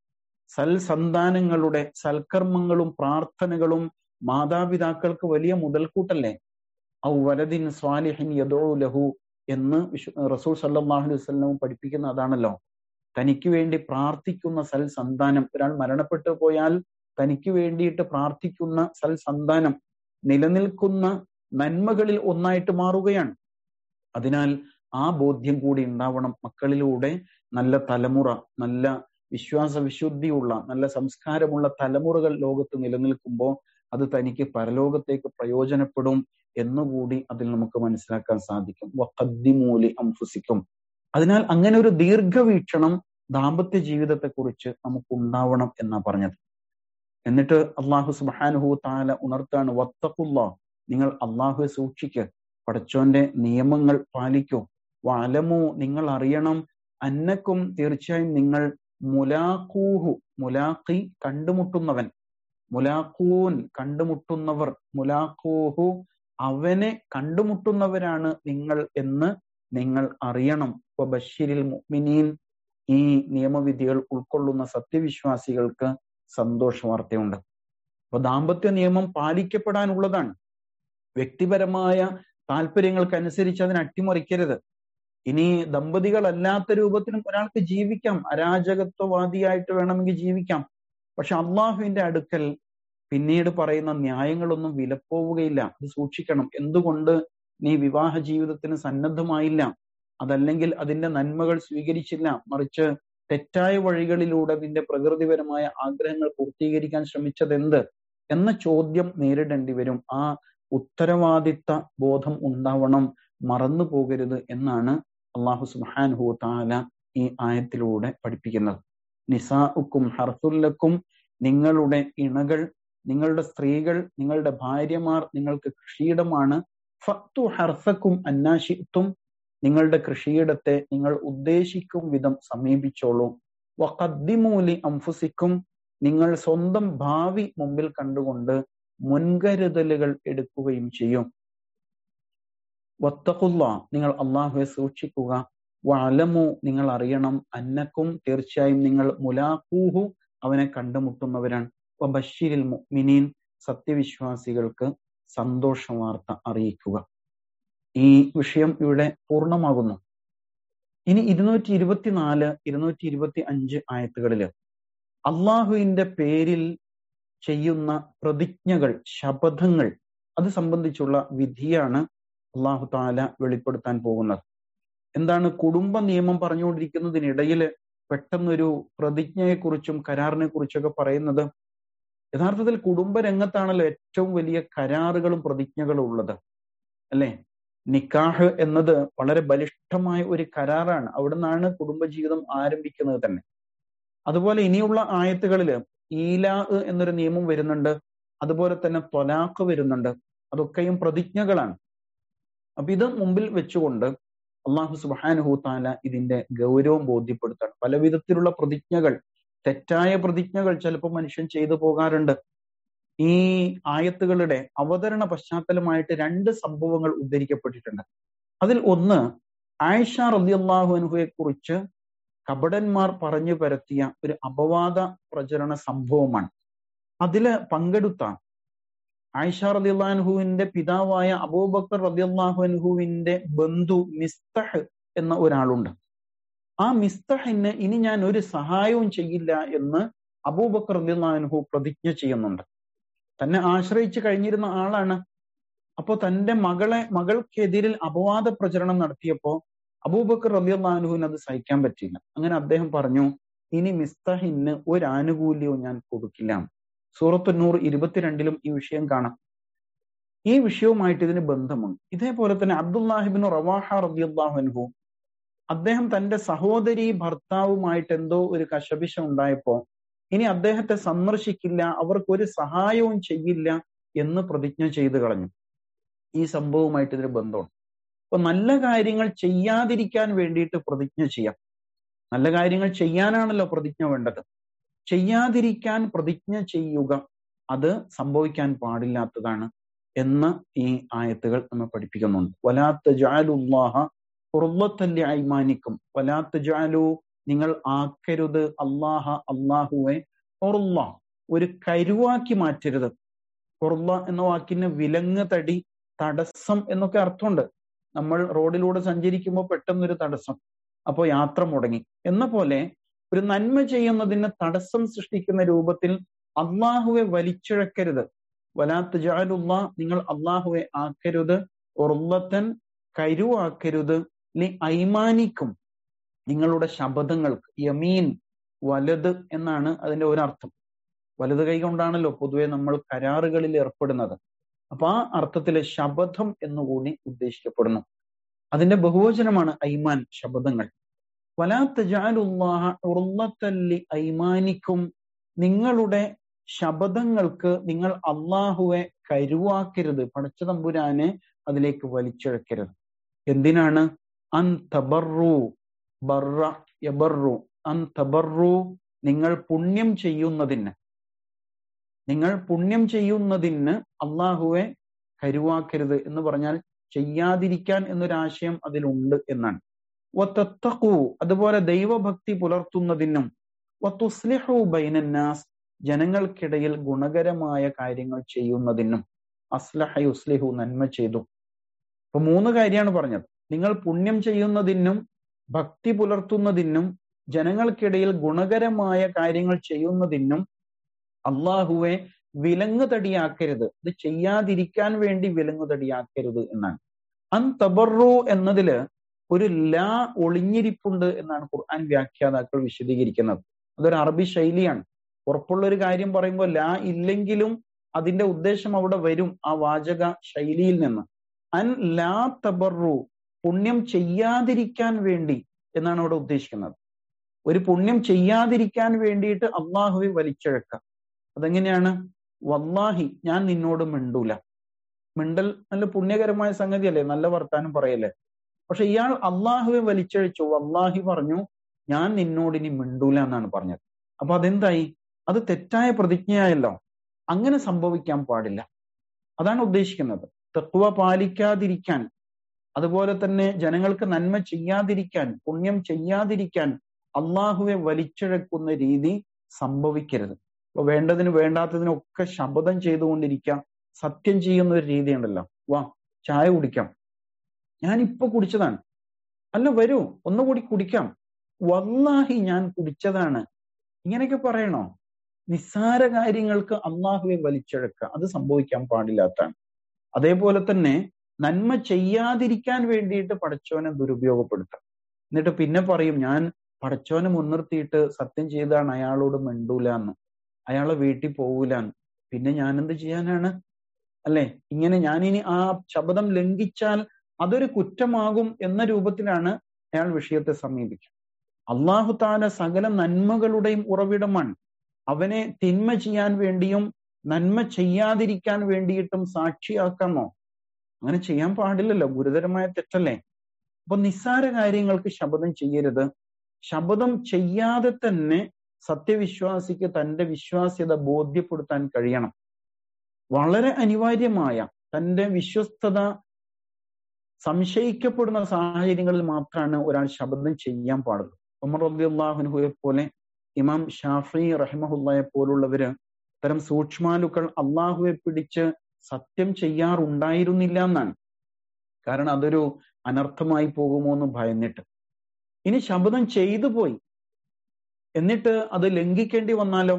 സൽസന്താനങ്ങളുടെ സൽക്കർമ്മങ്ങളും പ്രാർത്ഥനകളും മാതാപിതാക്കൾക്ക് വലിയ മുതൽക്കൂട്ടല്ലേ ഔ വലദിൻ സ്വാലിഹിൻ യദോ ലഹു എന്ന് വിശു റസൂൽ സല്ലാഹു അലൈഹി വസ്ലവും പഠിപ്പിക്കുന്ന അതാണല്ലോ തനിക്ക് വേണ്ടി പ്രാർത്ഥിക്കുന്ന സൽ സന്താനം ഒരാൾ മരണപ്പെട്ടു പോയാൽ തനിക്ക് വേണ്ടിയിട്ട് പ്രാർത്ഥിക്കുന്ന സൽ സന്താനം നിലനിൽക്കുന്ന നന്മകളിൽ ഒന്നായിട്ട് മാറുകയാണ് അതിനാൽ ആ ബോധ്യം കൂടി ഉണ്ടാവണം മക്കളിലൂടെ നല്ല തലമുറ നല്ല വിശ്വാസ വിശുദ്ധിയുള്ള നല്ല സംസ്കാരമുള്ള തലമുറകൾ ലോകത്ത് നിലനിൽക്കുമ്പോൾ അത് തനിക്ക് പരലോകത്തേക്ക് പ്രയോജനപ്പെടും എന്നുകൂടി അതിൽ നമുക്ക് മനസ്സിലാക്കാൻ സാധിക്കും വഖദ്ദിമൂലി അംഫുസിക്കും അതിനാൽ അങ്ങനെ ഒരു ദീർഘവീക്ഷണം ദാമ്പത്യ ജീവിതത്തെക്കുറിച്ച് നമുക്ക് ഉണ്ടാവണം എന്നാ പറഞ്ഞത് എന്നിട്ട് അള്ളാഹു സുബാനുഹു താല ഉണർത്താണ് വത്തഖുല്ലാ നിങ്ങൾ അള്ളാഹുവെ സൂക്ഷിക്ക് പടച്ചോന്റെ നിയമങ്ങൾ പാലിക്കൂ വലമു നിങ്ങൾ അറിയണം അന്നക്കും തീർച്ചയായും നിങ്ങൾ മുലാഖൂഹു മുലാഖി കണ്ടുമുട്ടുന്നവൻ മുലാഖൂൻ കണ്ടുമുട്ടുന്നവർ മുലാഖൂഹു അവനെ കണ്ടുമുട്ടുന്നവരാണ് നിങ്ങൾ എന്ന് നിങ്ങൾ അറിയണം ബഷീരിൽ മുഅ്മിനീൻ ഈ നിയമവിധികൾ ഉൾക്കൊള്ളുന്ന സത്യവിശ്വാസികൾക്ക് സന്തോഷ വാർത്തയുണ്ട് അപ്പൊ ദാമ്പത്യ നിയമം പാലിക്കപ്പെടാനുള്ളതാണ് വ്യക്തിപരമായ താല്പര്യങ്ങൾക്കനുസരിച്ച് അതിനെ അട്ടിമറിക്കരുത് ഇനി ദമ്പതികളല്ലാത്ത രൂപത്തിലും ഒരാൾക്ക് ജീവിക്കാം അരാജകത്വവാദിയായിട്ട് വേണമെങ്കിൽ ജീവിക്കാം പക്ഷെ അള്ളാഹുവിന്റെ അടുക്കൽ പിന്നീട് പറയുന്ന ന്യായങ്ങളൊന്നും വിലപ്പോവുകയില്ല അത് സൂക്ഷിക്കണം എന്തുകൊണ്ട് നീ വിവാഹ ജീവിതത്തിന് സന്നദ്ധമായില്ല അതല്ലെങ്കിൽ അതിന്റെ നന്മകൾ സ്വീകരിച്ചില്ല മറിച്ച് തെറ്റായ വഴികളിലൂടെ നിന്റെ പ്രകൃതിപരമായ ആഗ്രഹങ്ങൾ പൂർത്തീകരിക്കാൻ ശ്രമിച്ചത് എന്ത് എന്ന ചോദ്യം നേരിടേണ്ടി വരും ആ ഉത്തരവാദിത്ത ബോധം ഉണ്ടാവണം മറന്നു പോകരുത് എന്നാണ് അള്ളാഹു സുബാൻഹു താല ഈ ആയത്തിലൂടെ പഠിപ്പിക്കുന്നത് നിസാഉക്കും ഹർസുല്ലക്കും നിങ്ങളുടെ ഇണകൾ നിങ്ങളുടെ സ്ത്രീകൾ നിങ്ങളുടെ ഭാര്യമാർ നിങ്ങൾക്ക് കൃഷിയിടമാണ് ഫത്തു ഹർസക്കും അന്നാശിത്തും നിങ്ങളുടെ കൃഷിയിടത്തെ നിങ്ങൾ ഉദ്ദേശിക്കും വിധം സമീപിച്ചോളൂ വഖദ്ദിമൂലി അംഫുസിക്കും നിങ്ങൾ സ്വന്തം ഭാവി മുമ്പിൽ കണ്ടുകൊണ്ട് മുൻകരുതലുകൾ എടുക്കുകയും ചെയ്യും വത്തഖുല്ല നിങ്ങൾ അള്ളാഹുവെ സൂക്ഷിക്കുക വലമു നിങ്ങൾ അറിയണം അന്നക്കും തീർച്ചയായും നിങ്ങൾ മുലാഖൂഹു അവനെ കണ്ടുമുട്ടുന്നവരാണ് ബഷീരിൽ മുഅ്മിനീൻ സത്യവിശ്വാസികൾക്ക് സന്തോഷ വാർത്ത അറിയിക്കുക ഈ വിഷയം ഇവിടെ പൂർണ്ണമാകുന്നു ഇനി ഇരുന്നൂറ്റി ഇരുപത്തിനാല് ഇരുന്നൂറ്റി ഇരുപത്തി അഞ്ച് ആയത്തുകളില് അള്ളാഹുവിന്റെ പേരിൽ ചെയ്യുന്ന പ്രതിജ്ഞകൾ ശപഥങ്ങൾ അത് സംബന്ധിച്ചുള്ള വിധിയാണ് അള്ളാഹു താല വെളിപ്പെടുത്താൻ പോകുന്നത് എന്താണ് കുടുംബ നിയമം പറഞ്ഞുകൊണ്ടിരിക്കുന്നതിനിടയിൽ പെട്ടെന്നൊരു പ്രതിജ്ഞയെക്കുറിച്ചും കരാറിനെ കുറിച്ചൊക്കെ പറയുന്നത് യഥാർത്ഥത്തിൽ കുടുംബ രംഗത്താണല്ലോ ഏറ്റവും വലിയ കരാറുകളും പ്രതിജ്ഞകളും ഉള്ളത് അല്ലെ നിക്കാഹ് എന്നത് വളരെ ബലിഷ്ഠമായ ഒരു കരാറാണ് അവിടുന്നാണ് കുടുംബജീവിതം ആരംഭിക്കുന്നത് തന്നെ അതുപോലെ ഇനിയുള്ള ആയത്തുകളില് ഈലാ എന്നൊരു നിയമം വരുന്നുണ്ട് അതുപോലെ തന്നെ തൊലാഖ് വരുന്നുണ്ട് അതൊക്കെയും പ്രതിജ്ഞകളാണ് അപ്പൊ ഇത് മുമ്പിൽ വെച്ചുകൊണ്ട് അള്ളാഹു സുബാനുഹു താല ഇതിന്റെ ഗൗരവം ബോധ്യപ്പെടുത്താണ് പല വിധത്തിലുള്ള പ്രതിജ്ഞകൾ തെറ്റായ പ്രതിജ്ഞകൾ ചിലപ്പോൾ മനുഷ്യൻ ചെയ്തു പോകാറുണ്ട് ഈ ആയത്തുകളുടെ അവതരണ പശ്ചാത്തലമായിട്ട് രണ്ട് സംഭവങ്ങൾ ഉദ്ധരിക്കപ്പെട്ടിട്ടുണ്ട് അതിൽ ഒന്ന് ആയിഷ റബി അള്ളാഹു അനുഹയെ കുറിച്ച് കപടന്മാർ പറഞ്ഞു പരത്തിയ ഒരു അപവാദ പ്രചരണ സംഭവമാണ് അതില് പങ്കെടുത്ത ആയിഷ റബി അള്ളാഹുവിന്റെ പിതാവായ അബൂബക്കർ റബി അള്ളാഹുവിന്റെ ബന്ധു മിസ്തഹ് എന്ന ഒരാളുണ്ട് ആ മിസ്തഹിന് ഇനി ഞാൻ ഒരു സഹായവും ചെയ്യില്ല എന്ന് അബൂബക്കർ റബി അള്ളാഹുഹു പ്രതിജ്ഞ ചെയ്യുന്നുണ്ട് തന്നെ ആശ്രയിച്ച് കഴിഞ്ഞിരുന്ന ആളാണ് അപ്പോ തന്റെ മകളെ മകൾക്കെതിരിൽ അപവാദ പ്രചരണം നടത്തിയപ്പോ അബൂബക്കർ റബി അള്ളാഹുവിന് അത് സഹിക്കാൻ പറ്റിയില്ല അങ്ങനെ അദ്ദേഹം പറഞ്ഞു ഇനി മിസ്തഹിന് ഒരു ആനുകൂല്യവും ഞാൻ കൊടുക്കില്ല സൂറത്തുന്നൂർ ഇരുപത്തിരണ്ടിലും ഈ വിഷയം കാണാം ഈ വിഷയവുമായിട്ട് ഇതിന് ബന്ധമുണ്ട് ഇതേപോലെ തന്നെ അബ്ദുല്ലാഹിബിൻ റവാഹ റബി അള്ളാഹുൻഹു അദ്ദേഹം തന്റെ സഹോദരി ഭർത്താവുമായിട്ട് എന്തോ ഒരു കശപിശം ഉണ്ടായപ്പോ ഇനി അദ്ദേഹത്തെ സന്ദർശിക്കില്ല അവർക്ക് ഒരു സഹായവും ചെയ്യില്ല എന്ന് പ്രതിജ്ഞ ചെയ്തു കളഞ്ഞു ഈ സംഭവവുമായിട്ട് ഇതിന് ബന്ധമുണ്ട് അപ്പൊ നല്ല കാര്യങ്ങൾ ചെയ്യാതിരിക്കാൻ വേണ്ടിയിട്ട് പ്രതിജ്ഞ ചെയ്യാം നല്ല കാര്യങ്ങൾ ചെയ്യാനാണല്ലോ പ്രതിജ്ഞ വേണ്ടത് ചെയ്യാതിരിക്കാൻ പ്രതിജ്ഞ ചെയ്യുക അത് സംഭവിക്കാൻ പാടില്ലാത്തതാണ് എന്ന് ഈ ആയത്തുകൾ നമ്മെ പഠിപ്പിക്കുന്നുണ്ട് വലാത്ത ജാലുല്ലാഹ ഉറുള്ളത്തല്ലി അയ്മാനിക്കും വലാത്ത ജാലു നിങ്ങൾ ആക്കരുത് അള്ളാഹ അള്ളാഹുവെ ഉറുള്ള ഒരു കരുവാക്കി മാറ്റരുത് ഉറുള്ള എന്ന വാക്കിന് വിലങ്ങ് തടി തടസ്സം എന്നൊക്കെ അർത്ഥമുണ്ട് നമ്മൾ റോഡിലൂടെ സഞ്ചരിക്കുമ്പോൾ പെട്ടെന്നൊരു തടസ്സം അപ്പോൾ യാത്ര മുടങ്ങി എന്ന പോലെ ഒരു നന്മ ചെയ്യുന്നതിന് തടസ്സം സൃഷ്ടിക്കുന്ന രൂപത്തിൽ അള്ളാഹുവെ വലിച്ചിഴക്കരുത് വലാത്ത് ജാലുള്ള നിങ്ങൾ അള്ളാഹുവെ ആക്കരുത് ഉറുള്ളത്തൻ കരുവാക്കരുത് ലി ഐമാനിക്കും നിങ്ങളുടെ ശബദങ്ങൾക്ക് യമീൻ വലത് എന്നാണ് അതിന്റെ ഒരർത്ഥം വലത് കൈ കൊണ്ടാണല്ലോ പൊതുവെ നമ്മൾ കരാറുകളിൽ ഏർപ്പെടുന്നത് അപ്പൊ ആ അർത്ഥത്തിലെ ശബദം എന്നുകൂടി ഉദ്ദേശിക്കപ്പെടുന്നു അതിന്റെ ബഹുവചനമാണ് ഐമാൻ ശബദങ്ങൾ വലാത്തജാലുല്ലാഹി ഐമാനിക്കും നിങ്ങളുടെ ശബദങ്ങൾക്ക് നിങ്ങൾ അള്ളാഹുവെ കരുവാക്കരുത് പടച്ച തമ്പുരാനെ അതിലേക്ക് വലിച്ചിഴക്കരുത് എന്തിനാണ് അൻ തബറു ബറ യബറു അൻ തബറു നിങ്ങൾ പുണ്യം ചെയ്യുന്നതിന് നിങ്ങൾ പുണ്യം ചെയ്യുന്നതിന് അള്ളാഹുവെ കരുവാക്കരുത് എന്ന് പറഞ്ഞാൽ ചെയ്യാതിരിക്കാൻ എന്നൊരാശയം അതിലുണ്ട് എന്നാണ് വത്തക്കു അതുപോലെ ദൈവഭക്തി പുലർത്തുന്നതിനും വത്തുസ്ലിഹു ബൈനന്നാസ് ജനങ്ങൾക്കിടയിൽ ഗുണകരമായ കാര്യങ്ങൾ ചെയ്യുന്നതിനും അസ്ലഹ യുസ്ലിഹു നന്മ ചെയ്തു അപ്പൊ മൂന്ന് കാര്യമാണ് പറഞ്ഞത് നിങ്ങൾ പുണ്യം ചെയ്യുന്നതിനും ഭക്തി പുലർത്തുന്നതിനും ജനങ്ങൾക്കിടയിൽ ഗുണകരമായ കാര്യങ്ങൾ ചെയ്യുന്നതിനും അള്ളാഹുവെ വിലങ്ങ് തടിയാക്കരുത് ഇത് ചെയ്യാതിരിക്കാൻ വേണ്ടി വിലങ്ങ് തടിയാക്കരുത് എന്നാണ് അൻ തബറു എന്നതില് ഒരു ലാ ഒളിഞ്ഞിരിപ്പുണ്ട് എന്നാണ് ഖുർആൻ വ്യാഖ്യാതാക്കൾ വിശദീകരിക്കുന്നത് അതൊരു അറബി ശൈലിയാണ് ഉറപ്പുള്ള ഒരു കാര്യം പറയുമ്പോൾ ലാ ഇല്ലെങ്കിലും അതിന്റെ ഉദ്ദേശം അവിടെ വരും ആ വാചക ശൈലിയിൽ നിന്ന് അൻ ലാ തബറു പുണ്യം ചെയ്യാതിരിക്കാൻ വേണ്ടി എന്നാണ് അവിടെ ഉദ്ദേശിക്കുന്നത് ഒരു പുണ്യം ചെയ്യാതിരിക്കാൻ വേണ്ടിയിട്ട് അള്ളാഹുവെ വലിച്ചിഴക്കാം അതെങ്ങനെയാണ് വല്ലാഹി ഞാൻ നിന്നോട് മിണ്ടൂല മിണ്ടൽ നല്ല പുണ്യകരമായ സംഗതിയല്ലേ നല്ല വർത്താനം പറയല്ലേ പക്ഷെ ഇയാൾ അള്ളാഹുവെ വലിച്ചഴിച്ചു വല്ലാഹി പറഞ്ഞു ഞാൻ നിന്നോട് ഇനി മിണ്ടൂല എന്നാണ് പറഞ്ഞത് അപ്പൊ അതെന്തായി അത് തെറ്റായ പ്രതിജ്ഞയായല്ലോ അങ്ങനെ സംഭവിക്കാൻ പാടില്ല അതാണ് ഉദ്ദേശിക്കുന്നത് തത്വ പാലിക്കാതിരിക്കാൻ അതുപോലെ തന്നെ ജനങ്ങൾക്ക് നന്മ ചെയ്യാതിരിക്കാൻ പുണ്യം ചെയ്യാതിരിക്കാൻ അള്ളാഹുവെ വലിച്ചിഴക്കുന്ന രീതി സംഭവിക്കരുത് അപ്പൊ വേണ്ടതിന് വേണ്ടാത്തതിനൊക്കെ ശപഥം ചെയ്തുകൊണ്ടിരിക്കാം സത്യം ചെയ്യുന്ന ഒരു രീതി ഉണ്ടല്ലോ വാ ചായ കുടിക്കാം ഞാൻ ഇപ്പൊ കുടിച്ചതാണ് അല്ല വരൂ ഒന്നുകൂടി കുടിക്കാം വല്ലാഹി ഞാൻ കുടിച്ചതാണ് ഇങ്ങനെയൊക്കെ പറയണോ നിസ്സാര കാര്യങ്ങൾക്ക് അള്ളാഹുവെ വലിച്ചെടുക്കുക അത് സംഭവിക്കാൻ പാടില്ലാത്തതാണ് അതേപോലെ തന്നെ നന്മ ചെയ്യാതിരിക്കാൻ വേണ്ടിയിട്ട് പടച്ചോനെ ദുരുപയോഗപ്പെടുത്താം എന്നിട്ട് പിന്നെ പറയും ഞാൻ പടച്ചോനെ മുൻനിർത്തിയിട്ട് സത്യം ചെയ്താണ് അയാളോട് മിണ്ടൂല എന്ന് അയാളെ വീട്ടിൽ പോകൂലെന്ന് പിന്നെ ഞാൻ എന്ത് ചെയ്യാനാണ് അല്ലെ ഇങ്ങനെ ഞാനിനി ആ ശബ്ദം ലംഘിച്ചാൽ അതൊരു കുറ്റമാകും എന്ന രൂപത്തിലാണ് അയാൾ വിഷയത്തെ സമീപിക്കുക അള്ളാഹു താല സകല നന്മകളുടെയും ഉറവിടമാണ് അവനെ തിന്മ ചെയ്യാൻ വേണ്ടിയും നന്മ ചെയ്യാതിരിക്കാൻ വേണ്ടിയിട്ടും സാക്ഷിയാക്കാമോ അങ്ങനെ ചെയ്യാൻ പാടില്ലല്ലോ ഗുരുതരമായ തെറ്റല്ലേ അപ്പൊ നിസ്സാര കാര്യങ്ങൾക്ക് ശപഥം ചെയ്യരുത് ശപഥം ചെയ്യാതെ തന്നെ സത്യവിശ്വാസിക്ക് തന്റെ വിശ്വാസ്യത ബോധ്യപ്പെടുത്താൻ കഴിയണം വളരെ അനിവാര്യമായ തന്റെ വിശ്വസ്തത സംശയിക്കപ്പെടുന്ന സാഹചര്യങ്ങളിൽ മാത്രമാണ് ഒരാൾ ശബ്ദം ചെയ്യാൻ പാടുള്ളൂ ഉമർ റബി അള്ളാഹുനുഹുയെ പോലെ ഇമാം ഷാഫി റഹ്മഹുല്ലയെ പോലുള്ളവര് ഇത്തരം സൂക്ഷ്മാലുക്കൾ അള്ളാഹുവെ പിടിച്ച് സത്യം ചെയ്യാറുണ്ടായിരുന്നില്ല എന്നാണ് കാരണം അതൊരു അനർത്ഥമായി പോകുമോ എന്ന് ഭയന്നിട്ട് ഇനി ശബ്ദം ചെയ്തു പോയി എന്നിട്ട് അത് ലംഘിക്കേണ്ടി വന്നാലോ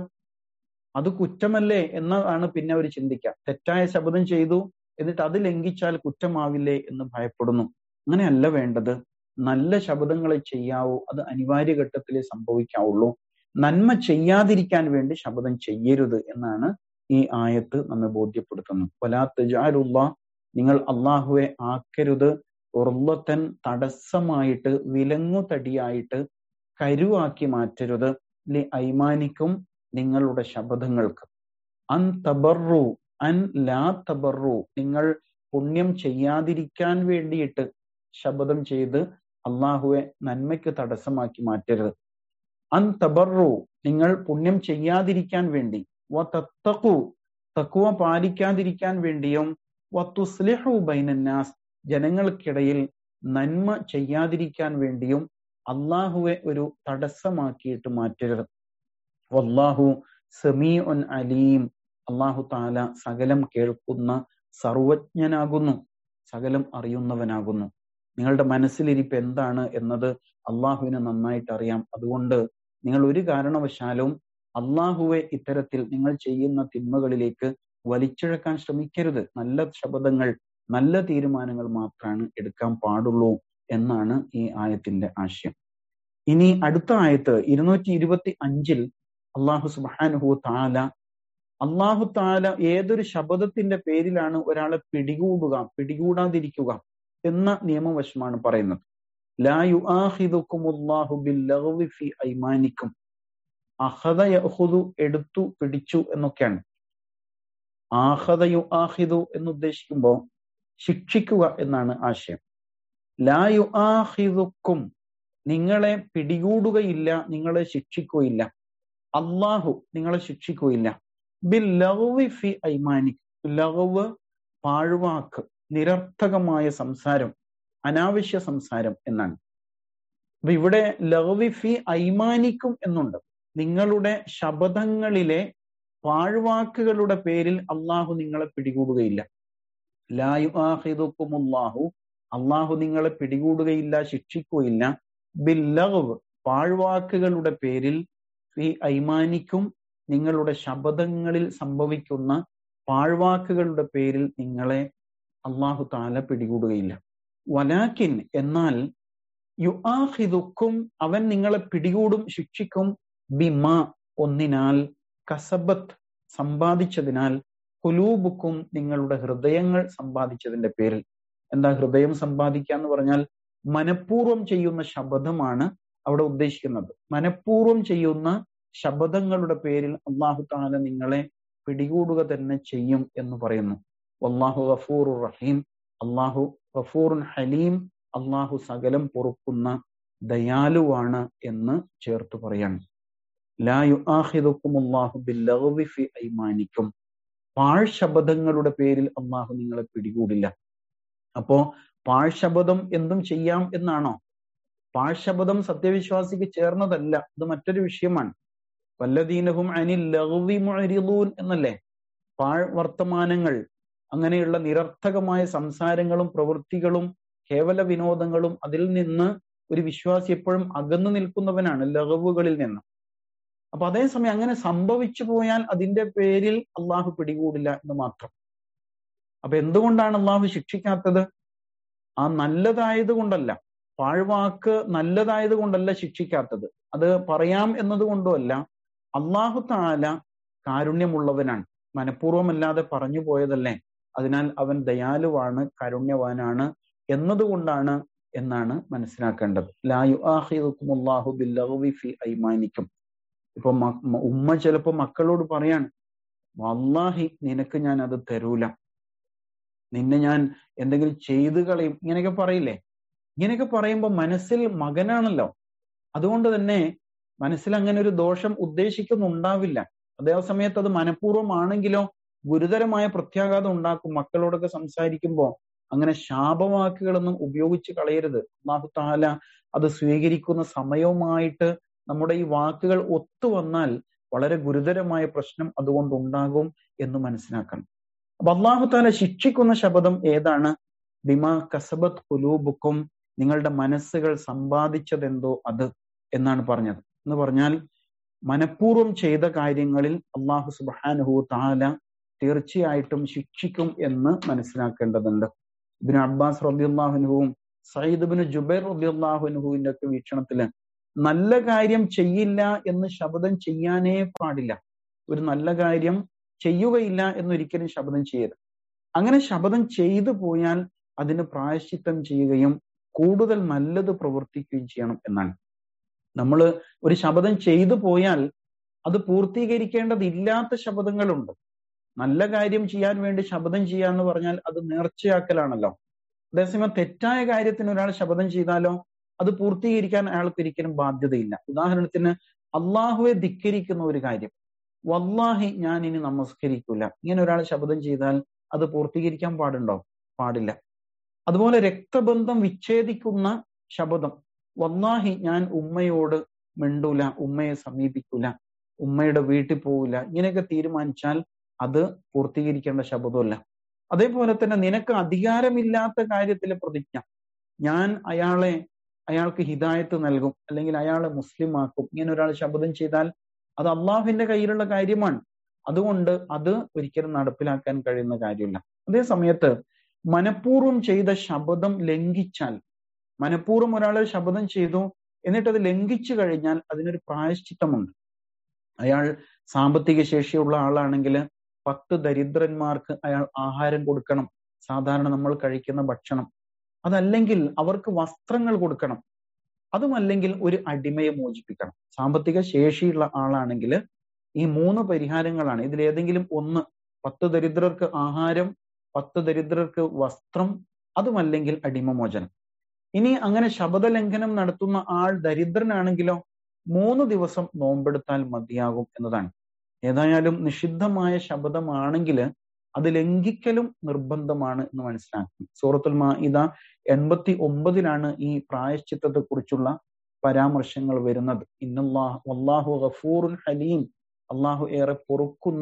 അത് കുറ്റമല്ലേ എന്നതാണ് പിന്നെ അവർ ചിന്തിക്കുക തെറ്റായ ശബ്ദം ചെയ്തു എന്നിട്ട് അത് ലംഘിച്ചാൽ കുറ്റമാവില്ലേ എന്ന് ഭയപ്പെടുന്നു അങ്ങനെയല്ല വേണ്ടത് നല്ല ശബ്ദങ്ങളെ ചെയ്യാവൂ അത് അനിവാര്യ ഘട്ടത്തിലേ സംഭവിക്കാവുള്ളൂ നന്മ ചെയ്യാതിരിക്കാൻ വേണ്ടി ശബ്ദം ചെയ്യരുത് എന്നാണ് ഈ ആയത്ത് നമ്മെ ബോധ്യപ്പെടുത്തുന്നത് വലാത്തജാലുള്ള നിങ്ങൾ അള്ളാഹുവെ ആക്കരുത് ഉർവത്തൻ തടസ്സമായിട്ട് വിലങ്ങു തടിയായിട്ട് കരുവാക്കി മാറ്റരുത് ലി ഐമാനിക്കും നിങ്ങളുടെ ശബ്ദങ്ങൾക്ക് അൻ തബറു അൻ ലാ തബറു നിങ്ങൾ പുണ്യം ചെയ്യാതിരിക്കാൻ വേണ്ടിയിട്ട് ശബ്ദം ചെയ്ത് അള്ളാഹുവെ നന്മയ്ക്ക് തടസ്സമാക്കി മാറ്റരുത് അൻ തബറു നിങ്ങൾ പുണ്യം ചെയ്യാതിരിക്കാൻ വേണ്ടി വ തത്തഖു തക്കുവ പാലിക്കാതിരിക്കാൻ വേണ്ടിയും വ തുസ്ലിഹു ബൈനന്നാസ് ജനങ്ങൾക്കിടയിൽ നന്മ ചെയ്യാതിരിക്കാൻ വേണ്ടിയും അള്ളാഹുവെ ഒരു തടസ്സമാക്കിയിട്ട് മാറ്റരുത് വല്ലാഹു സമീ ഉൻ അലീം അള്ളാഹു താല സകലം കേൾക്കുന്ന സർവജ്ഞനാകുന്നു സകലം അറിയുന്നവനാകുന്നു നിങ്ങളുടെ മനസ്സിലിരിപ്പ് എന്താണ് എന്നത് അള്ളാഹുവിന് നന്നായിട്ട് അറിയാം അതുകൊണ്ട് നിങ്ങൾ ഒരു കാരണവശാലും അള്ളാഹുവെ ഇത്തരത്തിൽ നിങ്ങൾ ചെയ്യുന്ന തിന്മകളിലേക്ക് വലിച്ചിഴക്കാൻ ശ്രമിക്കരുത് നല്ല ശബ്ദങ്ങൾ നല്ല തീരുമാനങ്ങൾ മാത്രമാണ് എടുക്കാൻ പാടുള്ളൂ എന്നാണ് ഈ ആയത്തിന്റെ ആശയം ഇനി അടുത്ത ആയത്ത് ഇരുന്നൂറ്റി ഇരുപത്തി അഞ്ചിൽ അള്ളാഹു സുബാനുഹു താല അള്ളാഹു താല ഏതൊരു ശബ്ദത്തിന്റെ പേരിലാണ് ഒരാളെ പിടികൂടുക പിടികൂടാതിരിക്കുക എന്ന നിയമവശമാണ് പറയുന്നത് ലാ യുആഹിദുക്കുമുല്ലാഹു ബില്ലഗ്വി ഫി ഐമാനിക്കും അഹദ യഹുദു എടുത്തു പിടിച്ചു എന്നൊക്കെയാണ് ആഹദ യുആഹിദു എന്ന് ഉദ്ദേശിക്കുമ്പോൾ ശിക്ഷിക്കുക എന്നാണ് ആശയം ലാ യുആഹിദുക്കും നിങ്ങളെ പിടികൂടുകയില്ല നിങ്ങളെ ശിക്ഷിക്കുകയില്ല അള്ളാഹു നിങ്ങളെ ശിക്ഷിക്കുകയില്ല ബിൽ ലഹ്വി ഫി ഐമാനിക് ലഹവ് പാഴ്വാക്ക് നിരർത്ഥകമായ സംസാരം അനാവശ്യ സംസാരം എന്നാണ് അപ്പൊ ഇവിടെ ലഹ്വി ഫി ഐമാനിക്കും എന്നുണ്ട് നിങ്ങളുടെ ശബദങ്ങളിലെ പാഴ്വാക്കുകളുടെ പേരിൽ അള്ളാഹു നിങ്ങളെ പിടികൂടുകയില്ല ലായുആഹിദുക്കുമുല്ലാഹു അള്ളാഹു നിങ്ങളെ പിടികൂടുകയില്ല ശിക്ഷിക്കുകയില്ല ബില്ലവ് പാഴ്വാക്കുകളുടെ പേരിൽ ഫി ഐമാനിക്കും നിങ്ങളുടെ ശബദങ്ങളിൽ സംഭവിക്കുന്ന പാഴ്വാക്കുകളുടെ പേരിൽ നിങ്ങളെ അള്ളാഹു താല പിടികൂടുകയില്ല വലാക്കിൻ എന്നാൽ യുആഹിദുക്കും അവൻ നിങ്ങളെ പിടികൂടും ശിക്ഷിക്കും ബിമ ഒന്നിനാൽ കസബത്ത് സമ്പാദിച്ചതിനാൽ കുലൂബുക്കും നിങ്ങളുടെ ഹൃദയങ്ങൾ സമ്പാദിച്ചതിന്റെ പേരിൽ എന്താ ഹൃദയം സമ്പാദിക്കുക എന്ന് പറഞ്ഞാൽ മനഃപൂർവ്വം ചെയ്യുന്ന ശബദമാണ് അവിടെ ഉദ്ദേശിക്കുന്നത് മനഃപൂർവ്വം ചെയ്യുന്ന ശബദങ്ങളുടെ പേരിൽ അള്ളാഹു താല നിങ്ങളെ പിടികൂടുക തന്നെ ചെയ്യും എന്ന് പറയുന്നു അള്ളാഹു ഗഫൂർ റഹീം അള്ളാഹു ഗഫൂറുൻ ഹലീം അള്ളാഹു സകലം പൊറുക്കുന്ന ദയാലുവാണ് എന്ന് ചേർത്ത് പറയാണ് ലാ യുആഖിദുക്കും അള്ളാഹു ബില്ലഗ്വി ഫി ഐമാനിക്കും പാഴ്ശബദങ്ങളുടെ പേരിൽ അള്ളാഹു നിങ്ങളെ പിടികൂടില്ല അപ്പോ പാഴ്ശബദം എന്തും ചെയ്യാം എന്നാണോ പാഴ്ശബദം സത്യവിശ്വാസിക്ക് ചേർന്നതല്ല ഇത് മറ്റൊരു വിഷയമാണ് വല്ലദീനഹും അനിൽ ലഗ്വി മുഅരിദൂൻ എന്നല്ലേ പാഴ് വർത്തമാനങ്ങൾ അങ്ങനെയുള്ള നിരർത്ഥകമായ സംസാരങ്ങളും പ്രവൃത്തികളും കേവല വിനോദങ്ങളും അതിൽ നിന്ന് ഒരു വിശ്വാസി എപ്പോഴും അകന്നു നിൽക്കുന്നവനാണ് ലഘവുകളിൽ നിന്ന് അപ്പൊ അതേസമയം അങ്ങനെ സംഭവിച്ചു പോയാൽ അതിന്റെ പേരിൽ അള്ളാഹു പിടികൂടില്ല എന്ന് മാത്രം അപ്പൊ എന്തുകൊണ്ടാണ് അള്ളാഹു ശിക്ഷിക്കാത്തത് ആ നല്ലതായത് കൊണ്ടല്ല പാഴ്വാക്ക് നല്ലതായത് കൊണ്ടല്ല ശിക്ഷിക്കാത്തത് അത് പറയാം എന്നതുകൊണ്ടുമല്ല അള്ളാഹു താല കാരുണ്യമുള്ളവനാണ് മനഃപൂർവ്വമല്ലാതെ പറഞ്ഞു പോയതല്ലേ അതിനാൽ അവൻ ദയാലുവാണ് കാരുണ്യവാനാണ് എന്നതുകൊണ്ടാണ് എന്നാണ് മനസ്സിലാക്കേണ്ടത് ലായു ആഹിദുക്കുമുല്ലാഹു ബില്ലഹുവി ഫി ഐമാനിക്കും ഇപ്പൊ ഉമ്മ ചിലപ്പോ മക്കളോട് പറയാണ് വല്ലാഹി നിനക്ക് ഞാൻ അത് തരൂല നിന്നെ ഞാൻ എന്തെങ്കിലും ചെയ്തു കളയും ഇങ്ങനെയൊക്കെ പറയില്ലേ ഇങ്ങനെയൊക്കെ പറയുമ്പോൾ മനസ്സിൽ മകനാണല്ലോ അതുകൊണ്ട് തന്നെ മനസ്സിൽ അങ്ങനെ ഒരു ദോഷം ഉദ്ദേശിക്കുന്നുണ്ടാവില്ല അതേ സമയത്ത് അത് മനഃപൂർവ്വമാണെങ്കിലോ ഗുരുതരമായ പ്രത്യാഘാതം ഉണ്ടാക്കും മക്കളോടൊക്കെ സംസാരിക്കുമ്പോൾ അങ്ങനെ ശാപവാക്കുകളൊന്നും ഉപയോഗിച്ച് കളയരുത് അള്ളാഹു താല അത് സ്വീകരിക്കുന്ന സമയവുമായിട്ട് നമ്മുടെ ഈ വാക്കുകൾ ഒത്തുവന്നാൽ വളരെ ഗുരുതരമായ പ്രശ്നം അതുകൊണ്ട് ഉണ്ടാകും എന്ന് മനസ്സിലാക്കണം അപ്പൊ അള്ളാഹു താല ശിക്ഷിക്കുന്ന ശബ്ദം ഏതാണ് ബിമാ കസബത്ത് കുലൂബുക്കും നിങ്ങളുടെ മനസ്സുകൾ സമ്പാദിച്ചതെന്തോ അത് എന്നാണ് പറഞ്ഞത് എന്ന് പറഞ്ഞാൽ മനഃപൂർവ്വം ചെയ്ത കാര്യങ്ങളിൽ അള്ളാഹു സുബാനുഹു താല തീർച്ചയായിട്ടും ശിക്ഷിക്കും എന്ന് മനസ്സിലാക്കേണ്ടതുണ്ട് ഇബിൻ അബ്ബാസ് റബിയുല്ലാഹുനുഹുവും സയ്യിദ് ബിൻ ജുബൈർ റബിയുല്ലാഹുനുഹുവിന്റെ ഒക്കെ വീക്ഷണത്തില് നല്ല കാര്യം ചെയ്യില്ല എന്ന് ശബ്ദം ചെയ്യാനേ പാടില്ല ഒരു നല്ല കാര്യം ചെയ്യുകയില്ല എന്നൊരിക്കലും ശബ്ദം ചെയ്യരുത് അങ്ങനെ ശബ്ദം ചെയ്തു പോയാൽ അതിന് പ്രായശ്ചിത്തം ചെയ്യുകയും കൂടുതൽ നല്ലത് പ്രവർത്തിക്കുകയും ചെയ്യണം എന്നാണ് നമ്മൾ ഒരു ശബ്ദം ചെയ്തു പോയാൽ അത് പൂർത്തീകരിക്കേണ്ടതില്ലാത്ത ശബ്ദങ്ങളുണ്ട് നല്ല കാര്യം ചെയ്യാൻ വേണ്ടി ശബ്ദം ചെയ്യാന്ന് പറഞ്ഞാൽ അത് നേർച്ചയാക്കലാണല്ലോ അതേസമയം തെറ്റായ കാര്യത്തിന് ഒരാൾ ശബ്ദം ചെയ്താലോ അത് പൂർത്തീകരിക്കാൻ അയാൾക്ക് ഒരിക്കലും ബാധ്യതയില്ല ഉദാഹരണത്തിന് അള്ളാഹുവെ ധിക്കരിക്കുന്ന ഒരു കാര്യം വല്ലാഹി ഞാൻ ഇനി നമസ്കരിക്കില്ല ഇങ്ങനെ ഒരാൾ ശബ്ദം ചെയ്താൽ അത് പൂർത്തീകരിക്കാൻ പാടുണ്ടോ പാടില്ല അതുപോലെ രക്തബന്ധം വിച്ഛേദിക്കുന്ന ശബ്ദം വല്ലാഹി ഞാൻ ഉമ്മയോട് മിണ്ടൂല ഉമ്മയെ സമീപിക്കൂല ഉമ്മയുടെ വീട്ടിൽ പോവില്ല ഇങ്ങനെയൊക്കെ തീരുമാനിച്ചാൽ അത് പൂർത്തീകരിക്കേണ്ട ശബ്ദമല്ല അതേപോലെ തന്നെ നിനക്ക് അധികാരമില്ലാത്ത കാര്യത്തിലെ പ്രതിജ്ഞ ഞാൻ അയാളെ അയാൾക്ക് ഹിദായത്ത് നൽകും അല്ലെങ്കിൽ അയാളെ മുസ്ലിം ആക്കും ഇങ്ങനെ ഒരാൾ ശബ്ദം ചെയ്താൽ അത് അള്ളാഹുവിന്റെ കയ്യിലുള്ള കാര്യമാണ് അതുകൊണ്ട് അത് ഒരിക്കലും നടപ്പിലാക്കാൻ കഴിയുന്ന കാര്യമില്ല അതേ സമയത്ത് മനഃപൂർവ്വം ചെയ്ത ശബ്ദം ലംഘിച്ചാൽ മനഃപൂർവ്വം ഒരാൾ ശബ്ദം ചെയ്തു എന്നിട്ട് അത് ലംഘിച്ചു കഴിഞ്ഞാൽ അതിനൊരു പ്രായശ്ചിത്തമുണ്ട് അയാൾ സാമ്പത്തിക ശേഷിയുള്ള ആളാണെങ്കിൽ പത്ത് ദരിദ്രന്മാർക്ക് അയാൾ ആഹാരം കൊടുക്കണം സാധാരണ നമ്മൾ കഴിക്കുന്ന ഭക്ഷണം അതല്ലെങ്കിൽ അവർക്ക് വസ്ത്രങ്ങൾ കൊടുക്കണം അതുമല്ലെങ്കിൽ ഒരു അടിമയെ മോചിപ്പിക്കണം സാമ്പത്തിക ശേഷിയുള്ള ആളാണെങ്കിൽ ഈ മൂന്ന് പരിഹാരങ്ങളാണ് ഇതിൽ ഏതെങ്കിലും ഒന്ന് പത്ത് ദരിദ്രർക്ക് ആഹാരം പത്ത് ദരിദ്രർക്ക് വസ്ത്രം അതുമല്ലെങ്കിൽ അടിമമോചനം ഇനി അങ്ങനെ ശബദലംഘനം നടത്തുന്ന ആൾ ദരിദ്രനാണെങ്കിലോ മൂന്ന് ദിവസം നോമ്പെടുത്താൽ മതിയാകും എന്നതാണ് ഏതായാലും നിഷിദ്ധമായ ശബ്ദമാണെങ്കിൽ അത് ലംഘിക്കലും നിർബന്ധമാണ് എന്ന് മനസ്സിലാക്കി സൂറത്തുൽ മാഇദ എൺപത്തി ഒമ്പതിലാണ് ഈ പ്രായശ്ചിത്തത്തെ കുറിച്ചുള്ള പരാമർശങ്ങൾ വരുന്നത് ഇന്നല്ലാഹ് വല്ലാഹു ഗഫൂറുൻ ഹലീം അള്ളാഹു ഏറെ പൊറുക്കുന്ന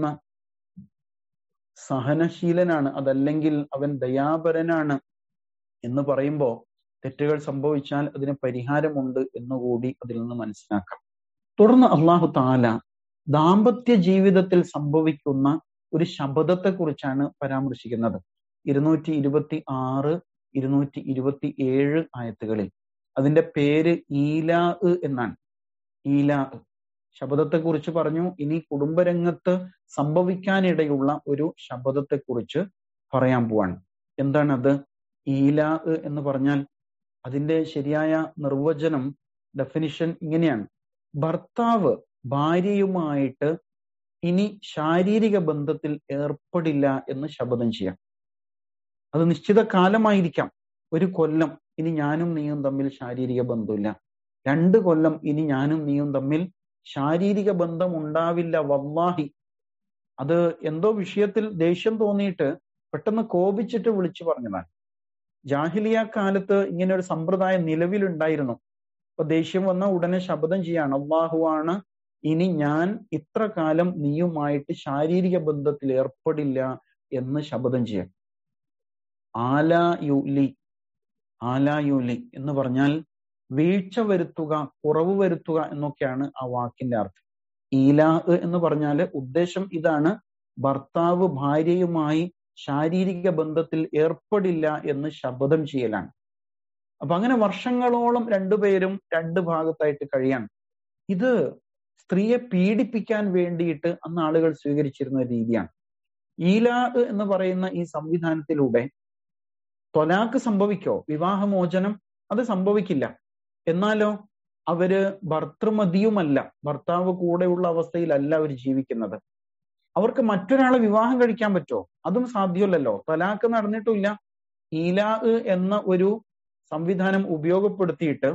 സഹനശീലനാണ് അതല്ലെങ്കിൽ അവൻ ദയാപരനാണ് എന്ന് പറയുമ്പോൾ തെറ്റുകൾ സംഭവിച്ചാൽ അതിന് പരിഹാരമുണ്ട് എന്നുകൂടി അതിൽ നിന്ന് മനസ്സിലാക്കാം തുടർന്ന് അള്ളാഹു താല ദാമ്പത്യ ജീവിതത്തിൽ സംഭവിക്കുന്ന ഒരു ശബ്ദത്തെ കുറിച്ചാണ് പരാമർശിക്കുന്നത് ഇരുന്നൂറ്റി ഇരുപത്തി ആറ് ഇരുന്നൂറ്റി ഇരുപത്തി ഏഴ് ആയത്തുകളിൽ അതിന്റെ പേര് ഈലാ എന്നാണ് ഈലാ ശബദത്തെക്കുറിച്ച് പറഞ്ഞു ഇനി കുടുംബരംഗത്ത് സംഭവിക്കാനിടയുള്ള ഒരു ശബദത്തെക്കുറിച്ച് പറയാൻ പോവാണ് എന്താണത് ഈലാ എന്ന് പറഞ്ഞാൽ അതിന്റെ ശരിയായ നിർവചനം ഡെഫിനിഷൻ ഇങ്ങനെയാണ് ഭർത്താവ് ഭാര്യയുമായിട്ട് ഇനി ശാരീരിക ബന്ധത്തിൽ ഏർപ്പെടില്ല എന്ന് ശപഥം ചെയ്യാം അത് നിശ്ചിത കാലമായിരിക്കാം ഒരു കൊല്ലം ഇനി ഞാനും നീയും തമ്മിൽ ശാരീരിക ബന്ധമില്ല രണ്ട് കൊല്ലം ഇനി ഞാനും നീയും തമ്മിൽ ശാരീരിക ബന്ധം ഉണ്ടാവില്ല വല്ലാഹി അത് എന്തോ വിഷയത്തിൽ ദേഷ്യം തോന്നിയിട്ട് പെട്ടെന്ന് കോപിച്ചിട്ട് വിളിച്ചു പറഞ്ഞതാണ് ജാഹിലിയ കാലത്ത് ഇങ്ങനെ ഒരു സമ്പ്രദായം നിലവിലുണ്ടായിരുന്നു അപ്പൊ ദേഷ്യം വന്ന ഉടനെ ശബ്ദം ചെയ്യാണ് അള്ളാഹുവാണ് ഇനി ഞാൻ ഇത്ര കാലം നീയുമായിട്ട് ശാരീരിക ബന്ധത്തിൽ ഏർപ്പെടില്ല എന്ന് ശബ്ദം ചെയ്യാം ആലായുലി ആലായുലി എന്ന് പറഞ്ഞാൽ വീഴ്ച വരുത്തുക കുറവ് വരുത്തുക എന്നൊക്കെയാണ് ആ വാക്കിന്റെ അർത്ഥം ഈലാ എന്ന് പറഞ്ഞാൽ ഉദ്ദേശം ഇതാണ് ഭർത്താവ് ഭാര്യയുമായി ശാരീരിക ബന്ധത്തിൽ ഏർപ്പെടില്ല എന്ന് ശപഥം ചെയ്യലാണ് അപ്പൊ അങ്ങനെ വർഷങ്ങളോളം രണ്ടുപേരും രണ്ട് ഭാഗത്തായിട്ട് കഴിയാണ് ഇത് സ്ത്രീയെ പീഡിപ്പിക്കാൻ വേണ്ടിയിട്ട് അന്ന് ആളുകൾ സ്വീകരിച്ചിരുന്ന രീതിയാണ് ഈലാ എന്ന് പറയുന്ന ഈ സംവിധാനത്തിലൂടെ തൊലാക്ക് സംഭവിക്കോ വിവാഹമോചനം അത് സംഭവിക്കില്ല എന്നാലോ അവര് ഭർത്തൃമതിയുമല്ല ഭർത്താവ് കൂടെയുള്ള അവസ്ഥയിലല്ല അവർ ജീവിക്കുന്നത് അവർക്ക് മറ്റൊരാളെ വിവാഹം കഴിക്കാൻ പറ്റുമോ അതും സാധ്യമല്ലല്ലോ തലാക്ക് നടന്നിട്ടില്ല ഈലാ എന്ന ഒരു സംവിധാനം ഉപയോഗപ്പെടുത്തിയിട്ട്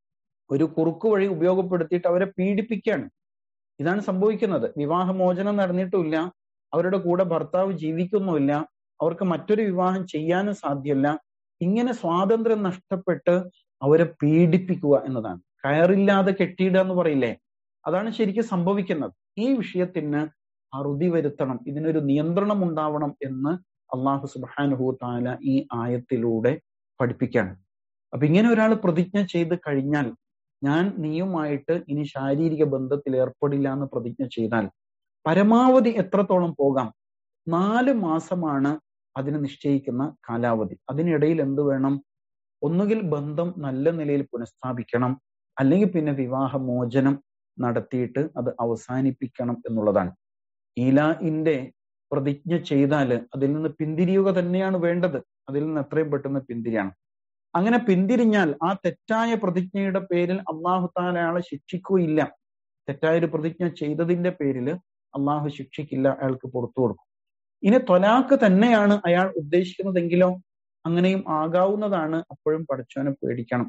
ഒരു കുറുക്കു വഴി ഉപയോഗപ്പെടുത്തിയിട്ട് അവരെ പീഡിപ്പിക്കുകയാണ് ഇതാണ് സംഭവിക്കുന്നത് വിവാഹമോചനം നടന്നിട്ടില്ല അവരുടെ കൂടെ ഭർത്താവ് ജീവിക്കുന്നുമില്ല അവർക്ക് മറ്റൊരു വിവാഹം ചെയ്യാനും സാധ്യമല്ല ഇങ്ങനെ സ്വാതന്ത്ര്യം നഷ്ടപ്പെട്ട് അവരെ പീഡിപ്പിക്കുക എന്നതാണ് കയറില്ലാതെ കെട്ടിയിടുക എന്ന് പറയില്ലേ അതാണ് ശരിക്കും സംഭവിക്കുന്നത് ഈ വിഷയത്തിന് അറുതി വരുത്തണം ഇതിനൊരു നിയന്ത്രണം ഉണ്ടാവണം എന്ന് അള്ളാഹു സുബാനുഹു താല ഈ ആയത്തിലൂടെ പഠിപ്പിക്കാണ് അപ്പൊ ഇങ്ങനെ ഒരാൾ പ്രതിജ്ഞ ചെയ്ത് കഴിഞ്ഞാൽ ഞാൻ നീയുമായിട്ട് ഇനി ശാരീരിക ബന്ധത്തിൽ ഏർപ്പെടില്ല എന്ന് പ്രതിജ്ഞ ചെയ്താൽ പരമാവധി എത്രത്തോളം പോകാം നാല് മാസമാണ് അതിന് നിശ്ചയിക്കുന്ന കാലാവധി അതിനിടയിൽ എന്ത് വേണം ഒന്നുകിൽ ബന്ധം നല്ല നിലയിൽ പുനഃസ്ഥാപിക്കണം അല്ലെങ്കിൽ പിന്നെ വിവാഹമോചനം നടത്തിയിട്ട് അത് അവസാനിപ്പിക്കണം എന്നുള്ളതാണ് ഈലാഇന്റെ പ്രതിജ്ഞ ചെയ്താൽ അതിൽ നിന്ന് പിന്തിരിയുക തന്നെയാണ് വേണ്ടത് അതിൽ നിന്ന് എത്രയും പെട്ടെന്ന് പിന്തിരിയാണ് അങ്ങനെ പിന്തിരിഞ്ഞാൽ ആ തെറ്റായ പ്രതിജ്ഞയുടെ പേരിൽ അള്ളാഹു താല അയാളെ ശിക്ഷിക്കുകയില്ല തെറ്റായ ഒരു പ്രതിജ്ഞ ചെയ്തതിന്റെ പേരിൽ അള്ളാഹു ശിക്ഷിക്കില്ല അയാൾക്ക് പുറത്തു കൊടുക്കും ഇനി തൊലാക്ക് തന്നെയാണ് അയാൾ ഉദ്ദേശിക്കുന്നതെങ്കിലോ അങ്ങനെയും ആകാവുന്നതാണ് അപ്പോഴും പഠിച്ചവനെ പേടിക്കണം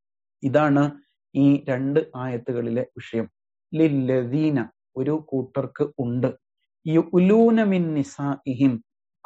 ഇതാണ് ഈ രണ്ട് ആയത്തുകളിലെ വിഷയം ലില്ലദീന ഒരു കൂട്ടർക്ക് ഉണ്ട് യുലൂന മിൻ നിസാഇഹിം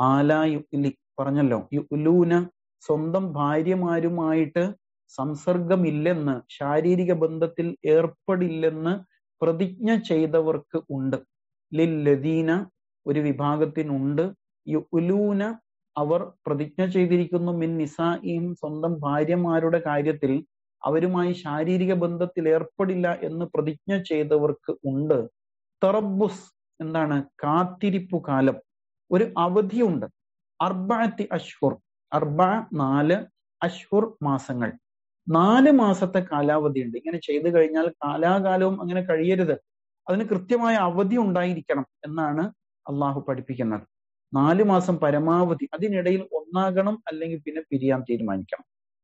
ആലായുലി പറഞ്ഞല്ലോ യുലൂന സ്വന്തം ഭാര്യമാരുമായിട്ട് സംസർഗമില്ലെന്ന് ശാരീരിക ബന്ധത്തിൽ ഏർപ്പെടില്ലെന്ന് പ്രതിജ്ഞ ചെയ്തവർക്ക് ഉണ്ട് ലില്ലദീന ഒരു വിഭാഗത്തിനുണ്ട് യുലൂന അവർ പ്രതിജ്ഞ ചെയ്തിരിക്കുന്നു മിൻ നിസായിം സ്വന്തം ഭാര്യമാരുടെ കാര്യത്തിൽ അവരുമായി ശാരീരിക ബന്ധത്തിൽ ഏർപ്പെടില്ല എന്ന് പ്രതിജ്ഞ ചെയ്തവർക്ക് ഉണ്ട് തറബുസ് എന്താണ് കാത്തിരിപ്പു കാലം ഒരു അവധിയുണ്ട് അർബാത്തി അഷ്ഹുർ അർബ നാല് അഷ്ഹുർ മാസങ്ങൾ നാല് മാസത്തെ കാലാവധി ഉണ്ട് ഇങ്ങനെ ചെയ്തു കഴിഞ്ഞാൽ കാലാകാലവും അങ്ങനെ കഴിയരുത് അതിന് കൃത്യമായ അവധി ഉണ്ടായിരിക്കണം എന്നാണ് അള്ളാഹു പഠിപ്പിക്കുന്നത് നാല് മാസം പരമാവധി അതിനിടയിൽ ഒന്നാകണം അല്ലെങ്കിൽ പിന്നെ പിരിയാൻ തീരുമാനിക്കണം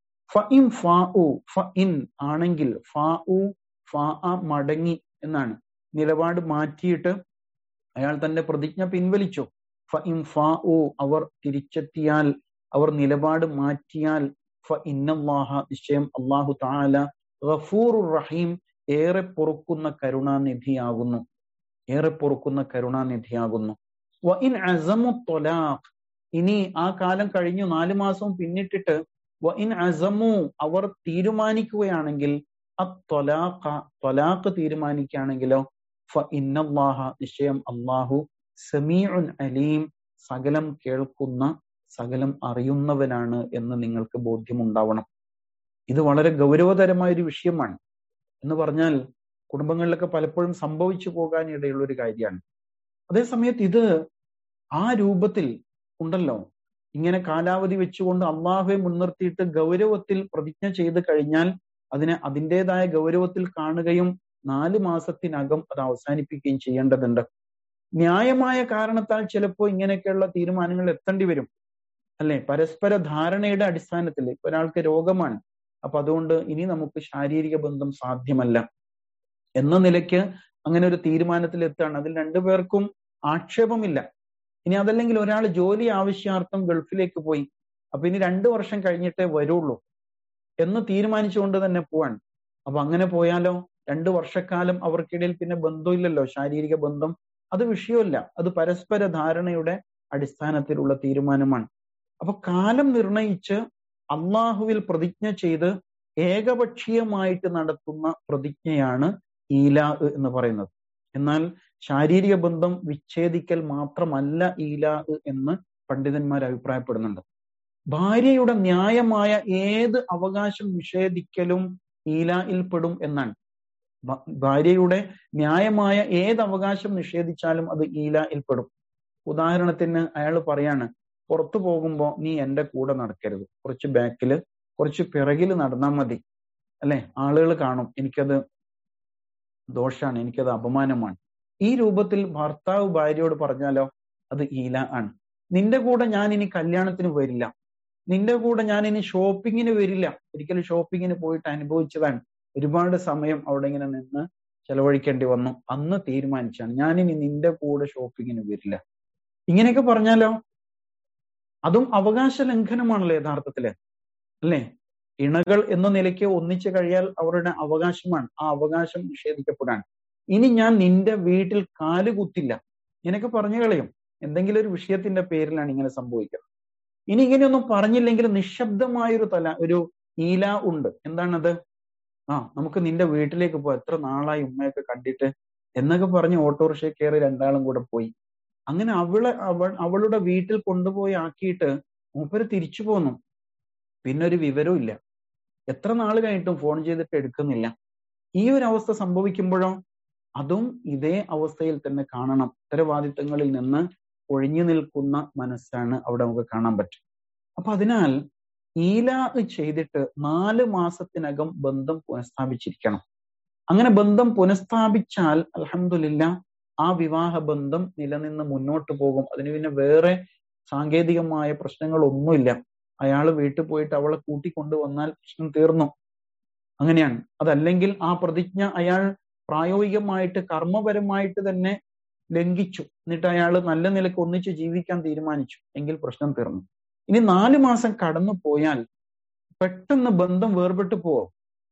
ഫഇൻ ഫാ ഉ ഫഇൻ ആണെങ്കിൽ ഫാ ഉ ഫാ മടങ്ങി എന്നാണ് നിലപാട് മാറ്റിയിട്ട് അയാൾ തന്റെ പ്രതിജ്ഞ പിൻവലിച്ചു ഫഇൻ ഫാ ഉ അവർ തിരിച്ചെത്തിയാൽ അവർ നിലപാട് മാറ്റിയാൽ ഫ ഇന്നല്ലാഹ നിശ്ചയം അള്ളാഹു താല ഗഫൂർ റഹീം ഏറെ പൊറുക്കുന്ന കരുണാനിധിയാകുന്നു ഏറെ പൊറുക്കുന്ന കരുണാനിധിയാകുന്നു വ ഇൻ അസമു തൊലാഖ് ഇനി ആ കാലം കഴിഞ്ഞു നാലു മാസം പിന്നിട്ടിട്ട് വ ഇൻ അസമു അവർ തീരുമാനിക്കുകയാണെങ്കിൽ അത്തൊലാഖ തൊലാഖ് തീരുമാനിക്കുകയാണെങ്കിലോ ഫ ഇന്നല്ലാഹ നിശ്ചയം അള്ളാഹു സമീഉൻ അലീം സകലം കേൾക്കുന്ന സകലം അറിയുന്നവനാണ് എന്ന് നിങ്ങൾക്ക് ബോധ്യമുണ്ടാവണം ഇത് വളരെ ഗൗരവതരമായ ഒരു വിഷയമാണ് എന്ന് പറഞ്ഞാൽ കുടുംബങ്ങളിലൊക്കെ പലപ്പോഴും സംഭവിച്ചു പോകാൻ ഇടയുള്ള ഒരു കാര്യമാണ് അതേസമയത്ത് ഇത് ആ രൂപത്തിൽ ഉണ്ടല്ലോ ഇങ്ങനെ കാലാവധി വെച്ചുകൊണ്ട് അള്ളാഹുവെ മുൻനിർത്തിയിട്ട് ഗൗരവത്തിൽ പ്രതിജ്ഞ ചെയ്ത് കഴിഞ്ഞാൽ അതിനെ അതിൻ്റെതായ ഗൗരവത്തിൽ കാണുകയും നാല് മാസത്തിനകം അത് അവസാനിപ്പിക്കുകയും ചെയ്യേണ്ടതുണ്ട് ന്യായമായ കാരണത്താൽ ചിലപ്പോൾ ഇങ്ങനെയൊക്കെയുള്ള തീരുമാനങ്ങൾ എത്തേണ്ടി വരും അല്ലെ പരസ്പര ധാരണയുടെ അടിസ്ഥാനത്തിൽ ഒരാൾക്ക് രോഗമാണ് അപ്പൊ അതുകൊണ്ട് ഇനി നമുക്ക് ശാരീരിക ബന്ധം സാധ്യമല്ല എന്ന നിലയ്ക്ക് അങ്ങനെ ഒരു തീരുമാനത്തിൽ എത്തുകയാണ് അതിൽ രണ്ടുപേർക്കും ആക്ഷേപമില്ല ഇനി അതല്ലെങ്കിൽ ഒരാൾ ജോലി ആവശ്യാർത്ഥം ഗൾഫിലേക്ക് പോയി അപ്പൊ ഇനി രണ്ടു വർഷം കഴിഞ്ഞിട്ടേ വരുള്ളൂ എന്ന് തീരുമാനിച്ചുകൊണ്ട് തന്നെ പോവാൻ അപ്പൊ അങ്ങനെ പോയാലോ രണ്ടു വർഷക്കാലം അവർക്കിടയിൽ പിന്നെ ബന്ധമില്ലല്ലോ ശാരീരിക ബന്ധം അത് വിഷയമല്ല അത് പരസ്പര ധാരണയുടെ അടിസ്ഥാനത്തിലുള്ള തീരുമാനമാണ് അപ്പൊ കാലം നിർണയിച്ച് അള്ളാഹുവിൽ പ്രതിജ്ഞ ചെയ്ത് ഏകപക്ഷീയമായിട്ട് നടത്തുന്ന പ്രതിജ്ഞയാണ് ഈലാ എന്ന് പറയുന്നത് എന്നാൽ ശാരീരിക ബന്ധം വിച്ഛേദിക്കൽ മാത്രമല്ല ഈലാ എന്ന് പണ്ഡിതന്മാർ അഭിപ്രായപ്പെടുന്നുണ്ട് ഭാര്യയുടെ ന്യായമായ ഏത് അവകാശം നിഷേധിക്കലും ഈലായിൽപ്പെടും എന്നാണ് ഭാര്യയുടെ ന്യായമായ ഏത് അവകാശം നിഷേധിച്ചാലും അത് ഈലായിൽപ്പെടും ഉദാഹരണത്തിന് അയാൾ പറയാണ് പുറത്തു പോകുമ്പോ നീ എന്റെ കൂടെ നടക്കരുത് കുറച്ച് ബാക്കില് കുറച്ച് പിറകിൽ നടന്നാൽ മതി അല്ലെ ആളുകൾ കാണും എനിക്കത് ദോഷാണ് എനിക്കത് അപമാനമാണ് ഈ രൂപത്തിൽ ഭർത്താവ് ഭാര്യയോട് പറഞ്ഞാലോ അത് ഈല ആണ് നിന്റെ കൂടെ ഞാൻ ഇനി കല്യാണത്തിന് വരില്ല നിന്റെ കൂടെ ഞാൻ ഇനി ഷോപ്പിങ്ങിന് വരില്ല ഒരിക്കലും ഷോപ്പിങ്ങിന് പോയിട്ട് അനുഭവിച്ചതാണ് ഒരുപാട് സമയം അവിടെ ഇങ്ങനെ നിന്ന് ചെലവഴിക്കേണ്ടി വന്നു അന്ന് തീരുമാനിച്ചാണ് ഞാൻ ഇനി നിന്റെ കൂടെ ഷോപ്പിങ്ങിന് വരില്ല ഇങ്ങനെയൊക്കെ പറഞ്ഞാലോ അതും അവകാശ ലംഘനമാണല്ലോ യഥാർത്ഥത്തില് അല്ലേ ഇണകൾ എന്ന നിലയ്ക്ക് ഒന്നിച്ചു കഴിയാൽ അവരുടെ അവകാശമാണ് ആ അവകാശം നിഷേധിക്കപ്പെടാൻ ഇനി ഞാൻ നിന്റെ വീട്ടിൽ കാലുകുത്തില്ല ഇങ്ങനെയൊക്കെ പറഞ്ഞു കളയും എന്തെങ്കിലും ഒരു വിഷയത്തിന്റെ പേരിലാണ് ഇങ്ങനെ സംഭവിക്കുന്നത് ഇനി ഇങ്ങനെയൊന്നും പറഞ്ഞില്ലെങ്കിൽ നിശബ്ദമായൊരു തല ഒരു ഈല ഉണ്ട് എന്താണത് ആ നമുക്ക് നിന്റെ വീട്ടിലേക്ക് പോവാം എത്ര നാളായി ഉമ്മയൊക്കെ കണ്ടിട്ട് എന്നൊക്കെ പറഞ്ഞ് ഓട്ടോറിക്ഷ കയറി രണ്ടാളും കൂടെ പോയി അങ്ങനെ അവളെ അവൾ അവളുടെ വീട്ടിൽ കൊണ്ടുപോയി ആക്കിയിട്ട് മൂപ്പര് തിരിച്ചു പോന്നു പിന്നെ ഒരു വിവരവും ഇല്ല എത്ര നാൾ കഴിഞ്ഞിട്ടും ഫോൺ ചെയ്തിട്ട് എടുക്കുന്നില്ല ഈ ഒരു അവസ്ഥ സംഭവിക്കുമ്പോഴോ അതും ഇതേ അവസ്ഥയിൽ തന്നെ കാണണം ഉത്തരവാദിത്തങ്ങളിൽ നിന്ന് ഒഴിഞ്ഞു നിൽക്കുന്ന മനസ്സാണ് അവിടെ നമുക്ക് കാണാൻ പറ്റും അപ്പൊ അതിനാൽ ഈലാ ചെയ്തിട്ട് നാല് മാസത്തിനകം ബന്ധം പുനഃസ്ഥാപിച്ചിരിക്കണം അങ്ങനെ ബന്ധം പുനഃസ്ഥാപിച്ചാൽ അലഹമില്ല ആ വിവാഹ ബന്ധം നിലനിന്ന് മുന്നോട്ട് പോകും അതിന് പിന്നെ വേറെ സാങ്കേതികമായ പ്രശ്നങ്ങളൊന്നുമില്ല അയാൾ വീട്ടിൽ പോയിട്ട് അവളെ കൂട്ടിക്കൊണ്ടുവന്നാൽ പ്രശ്നം തീർന്നു അങ്ങനെയാണ് അതല്ലെങ്കിൽ ആ പ്രതിജ്ഞ അയാൾ പ്രായോഗികമായിട്ട് കർമ്മപരമായിട്ട് തന്നെ ലംഘിച്ചു എന്നിട്ട് അയാൾ നല്ല നിലക്ക് ഒന്നിച്ച് ജീവിക്കാൻ തീരുമാനിച്ചു എങ്കിൽ പ്രശ്നം തീർന്നു ഇനി നാല് മാസം കടന്നു പോയാൽ പെട്ടെന്ന് ബന്ധം വേർപെട്ടു പോവോ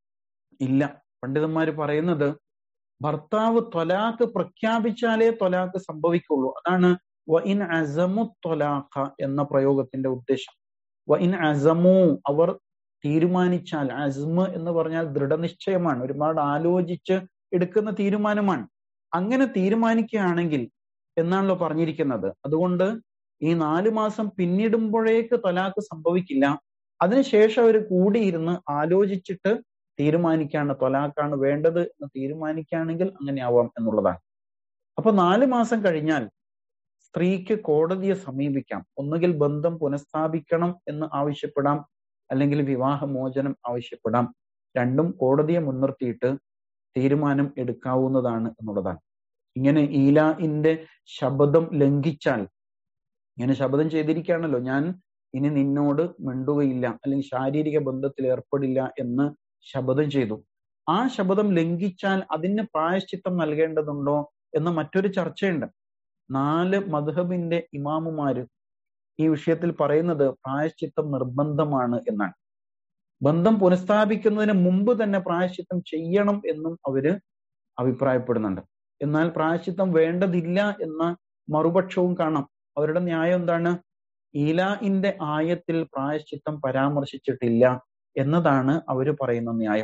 ഇല്ല പണ്ഡിതന്മാര് പറയുന്നത് ഭർത്താവ് ത്വലാക്ക് പ്രഖ്യാപിച്ചാലേ ത്വലാക്ക് സംഭവിക്കുള്ളൂ അതാണ് വ ഇൻ അസമു ത്വലാഖ എന്ന പ്രയോഗത്തിന്റെ ഉദ്ദേശം വ ഇൻ അസമു അവർ തീരുമാനിച്ചാൽ അസ്മ് എന്ന് പറഞ്ഞാൽ ദൃഢനിശ്ചയമാണ് ഒരുപാട് ആലോചിച്ച് എടുക്കുന്ന തീരുമാനമാണ് അങ്ങനെ തീരുമാനിക്കുകയാണെങ്കിൽ എന്നാണല്ലോ പറഞ്ഞിരിക്കുന്നത് അതുകൊണ്ട് ഈ നാല് മാസം പിന്നിടുമ്പോഴേക്ക് തലാക്ക് സംഭവിക്കില്ല അതിനുശേഷം അവർ കൂടിയിരുന്ന് ആലോചിച്ചിട്ട് തീരുമാനിക്കാണ് തൊലാക്കാണ് വേണ്ടത് എന്ന് തീരുമാനിക്കുകയാണെങ്കിൽ അങ്ങനെ ആവാം എന്നുള്ളതാണ് അപ്പൊ നാല് മാസം കഴിഞ്ഞാൽ സ്ത്രീക്ക് കോടതിയെ സമീപിക്കാം ഒന്നുകിൽ ബന്ധം പുനഃസ്ഥാപിക്കണം എന്ന് ആവശ്യപ്പെടാം അല്ലെങ്കിൽ വിവാഹമോചനം ആവശ്യപ്പെടാം രണ്ടും കോടതിയെ മുൻനിർത്തിയിട്ട് തീരുമാനം എടുക്കാവുന്നതാണ് എന്നുള്ളതാണ് ഇങ്ങനെ ഈലാഇന്റെ ശബദം ലംഘിച്ചാൽ ഇങ്ങനെ ശപഥം ചെയ്തിരിക്കുകയാണല്ലോ ഞാൻ ഇനി നിന്നോട് മിണ്ടുകയില്ല അല്ലെങ്കിൽ ശാരീരിക ബന്ധത്തിൽ ഏർപ്പെടില്ല എന്ന് ശപഥം ചെയ്തു ആ ശപഥം ലംഘിച്ചാൽ അതിന് പ്രായശ്ചിത്തം നൽകേണ്ടതുണ്ടോ എന്ന മറ്റൊരു ചർച്ചയുണ്ട് നാല് മധുഹബിന്റെ ഇമാമുമാര് ഈ വിഷയത്തിൽ പറയുന്നത് പ്രായശ്ചിത്തം നിർബന്ധമാണ് എന്നാണ് ബന്ധം പുനഃസ്ഥാപിക്കുന്നതിന് മുമ്പ് തന്നെ പ്രായശ്ചിത്തം ചെയ്യണം എന്നും അവര് അഭിപ്രായപ്പെടുന്നുണ്ട് എന്നാൽ പ്രായശ്ചിത്തം വേണ്ടതില്ല എന്ന മറുപക്ഷവും കാണാം അവരുടെ ന്യായം എന്താണ് ഈലാഇന്റെ ആയത്തിൽ പ്രായശ്ചിത്തം പരാമർശിച്ചിട്ടില്ല എന്നതാണ് അവര് പറയുന്ന ന്യായം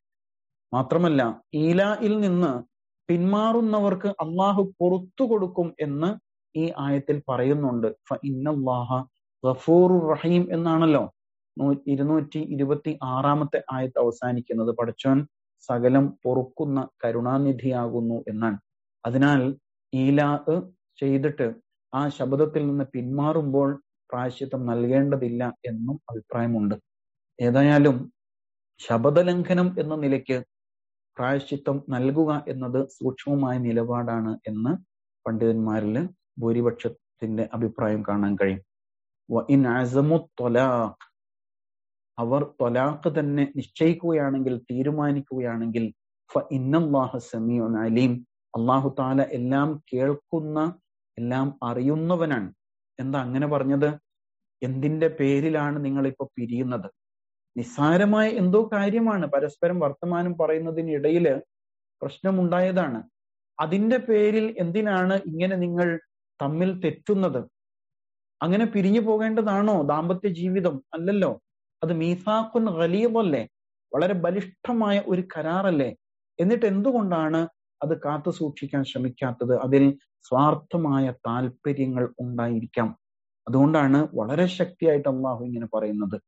മാത്രമല്ല ഈലായിൽ നിന്ന് പിന്മാറുന്നവർക്ക് അള്ളാഹു പുറത്തു കൊടുക്കും എന്ന് ഈ ആയത്തിൽ പറയുന്നുണ്ട് ഗഫൂർ റഹീം എന്നാണല്ലോ ഇരുന്നൂറ്റി ഇരുപത്തി ആറാമത്തെ ആയത്ത് അവസാനിക്കുന്നത് പഠിച്ചോൻ സകലം പൊറുക്കുന്ന കരുണാനിധിയാകുന്നു എന്നാണ് അതിനാൽ ഈലാ ചെയ്തിട്ട് ആ ശബ്ദത്തിൽ നിന്ന് പിന്മാറുമ്പോൾ പ്രായശ്ചിത്തം നൽകേണ്ടതില്ല എന്നും അഭിപ്രായമുണ്ട് ഏതായാലും ശബദലംഘനം എന്ന നിലയ്ക്ക് പ്രായശ്ചിത്തം നൽകുക എന്നത് സൂക്ഷ്മമായ നിലപാടാണ് എന്ന് പണ്ഡിതന്മാരിൽ ഭൂരിപക്ഷത്തിന്റെ അഭിപ്രായം കാണാൻ കഴിയും ഇൻ അസമു തൊലാഖ് അവർ തൊലാഖ് തന്നെ നിശ്ചയിക്കുകയാണെങ്കിൽ തീരുമാനിക്കുകയാണെങ്കിൽ ഫ ഇന്നല്ലാഹ സമീഉൻ അലീം അള്ളാഹു താല എല്ലാം കേൾക്കുന്ന എല്ലാം അറിയുന്നവനാണ് എന്താ അങ്ങനെ പറഞ്ഞത് എന്തിന്റെ പേരിലാണ് നിങ്ങൾ ഇപ്പൊ പിരിയുന്നത് നിസ്സാരമായ എന്തോ കാര്യമാണ് പരസ്പരം വർത്തമാനം പറയുന്നതിനിടയിൽ പ്രശ്നമുണ്ടായതാണ് അതിന്റെ പേരിൽ എന്തിനാണ് ഇങ്ങനെ നിങ്ങൾ തമ്മിൽ തെറ്റുന്നത് അങ്ങനെ പിരിഞ്ഞു പോകേണ്ടതാണോ ദാമ്പത്യ ജീവിതം അല്ലല്ലോ അത് മീസാഖുൻ ഖലീബല്ലേ വളരെ ബലിഷ്ഠമായ ഒരു കരാറല്ലേ എന്നിട്ട് എന്തുകൊണ്ടാണ് അത് കാത്തു സൂക്ഷിക്കാൻ ശ്രമിക്കാത്തത് അതിൽ സ്വാർത്ഥമായ താല്പര്യങ്ങൾ ഉണ്ടായിരിക്കാം അതുകൊണ്ടാണ് വളരെ ശക്തിയായിട്ട് അള്ളാഹു ഇങ്ങനെ പറയുന്നത്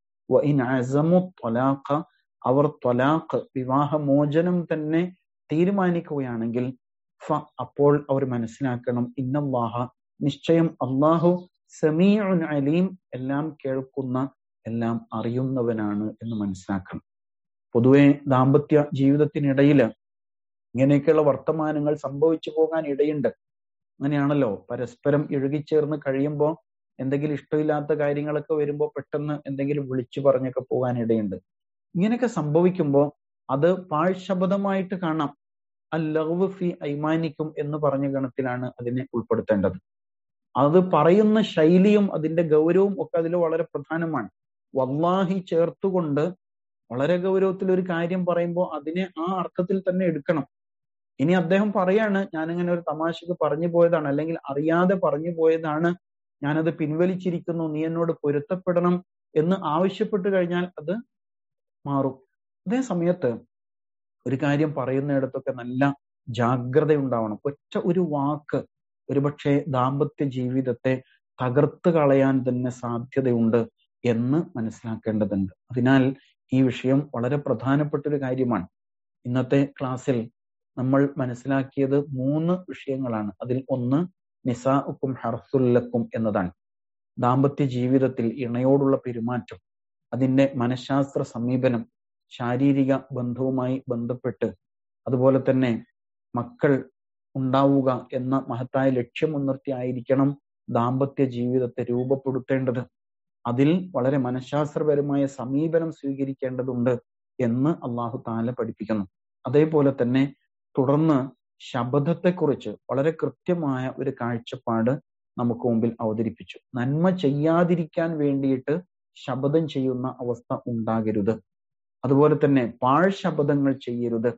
അവർ ത്വലാഖ് വിവാഹമോചനം തന്നെ തീരുമാനിക്കുകയാണെങ്കിൽ ഫ അപ്പോൾ അവർ മനസ്സിലാക്കണം ഇന്നല്ലാഹ നിശ്ചയം അള്ളാഹു സമീഉൻ അലീം എല്ലാം കേൾക്കുന്ന എല്ലാം അറിയുന്നവനാണ് എന്ന് മനസ്സിലാക്കണം പൊതുവെ ദാമ്പത്യ ജീവിതത്തിനിടയിൽ ഇങ്ങനെയൊക്കെയുള്ള വർത്തമാനങ്ങൾ സംഭവിച്ചു പോകാൻ ഇടയുണ്ട് അങ്ങനെയാണല്ലോ പരസ്പരം ഇഴുകിച്ചേർന്ന് കഴിയുമ്പോൾ എന്തെങ്കിലും ഇഷ്ടമില്ലാത്ത കാര്യങ്ങളൊക്കെ വരുമ്പോൾ പെട്ടെന്ന് എന്തെങ്കിലും വിളിച്ചു പറഞ്ഞൊക്കെ പോകാൻ ഇടയുണ്ട് ഇങ്ങനെയൊക്കെ സംഭവിക്കുമ്പോൾ അത് പാഴ്ശബദമായിട്ട് കാണാം അല്ലവ് ഫി ഐമാനിക്കും എന്ന് പറഞ്ഞ ഗണത്തിലാണ് അതിനെ ഉൾപ്പെടുത്തേണ്ടത് അത് പറയുന്ന ശൈലിയും അതിന്റെ ഗൗരവവും ഒക്കെ അതിൽ വളരെ പ്രധാനമാണ് വല്ലാഹി ചേർത്തുകൊണ്ട് വളരെ ഗൗരവത്തിൽ ഒരു കാര്യം പറയുമ്പോൾ അതിനെ ആ അർത്ഥത്തിൽ തന്നെ എടുക്കണം ഇനി അദ്ദേഹം പറയാണ് ഞാനിങ്ങനെ ഒരു തമാശക്ക് പറഞ്ഞു പോയതാണ് അല്ലെങ്കിൽ അറിയാതെ പറഞ്ഞു പോയതാണ് ഞാനത് പിൻവലിച്ചിരിക്കുന്നു നീ എന്നോട് പൊരുത്തപ്പെടണം എന്ന് ആവശ്യപ്പെട്ടു കഴിഞ്ഞാൽ അത് മാറും അതേ സമയത്ത് ഒരു കാര്യം പറയുന്നിടത്തൊക്കെ നല്ല ജാഗ്രത ഉണ്ടാവണം ഒറ്റ ഒരു വാക്ക് ഒരുപക്ഷെ ദാമ്പത്യ ജീവിതത്തെ തകർത്ത് കളയാൻ തന്നെ സാധ്യതയുണ്ട് എന്ന് മനസ്സിലാക്കേണ്ടതുണ്ട് അതിനാൽ ഈ വിഷയം വളരെ പ്രധാനപ്പെട്ട ഒരു കാര്യമാണ് ഇന്നത്തെ ക്ലാസ്സിൽ നമ്മൾ മനസ്സിലാക്കിയത് മൂന്ന് വിഷയങ്ങളാണ് അതിൽ ഒന്ന് നിസാഉക്കും ഹർസുല്ലക്കും എന്നതാണ് ദാമ്പത്യ ജീവിതത്തിൽ ഇണയോടുള്ള പെരുമാറ്റം അതിന്റെ മനഃശാസ്ത്ര സമീപനം ശാരീരിക ബന്ധവുമായി ബന്ധപ്പെട്ട് അതുപോലെ തന്നെ മക്കൾ ഉണ്ടാവുക എന്ന മഹത്തായ ലക്ഷ്യം മുൻനിർത്തി ആയിരിക്കണം ദാമ്പത്യ ജീവിതത്തെ രൂപപ്പെടുത്തേണ്ടത് അതിൽ വളരെ മനഃശാസ്ത്രപരമായ സമീപനം സ്വീകരിക്കേണ്ടതുണ്ട് എന്ന് അള്ളാഹു താല പഠിപ്പിക്കുന്നു അതേപോലെ തന്നെ തുടർന്ന് ശബദത്തെക്കുറിച്ച് വളരെ കൃത്യമായ ഒരു കാഴ്ചപ്പാട് നമുക്ക് മുമ്പിൽ അവതരിപ്പിച്ചു നന്മ ചെയ്യാതിരിക്കാൻ വേണ്ടിയിട്ട് ശബദം ചെയ്യുന്ന അവസ്ഥ ഉണ്ടാകരുത് അതുപോലെ തന്നെ പാഴ് ശബദങ്ങൾ ചെയ്യരുത്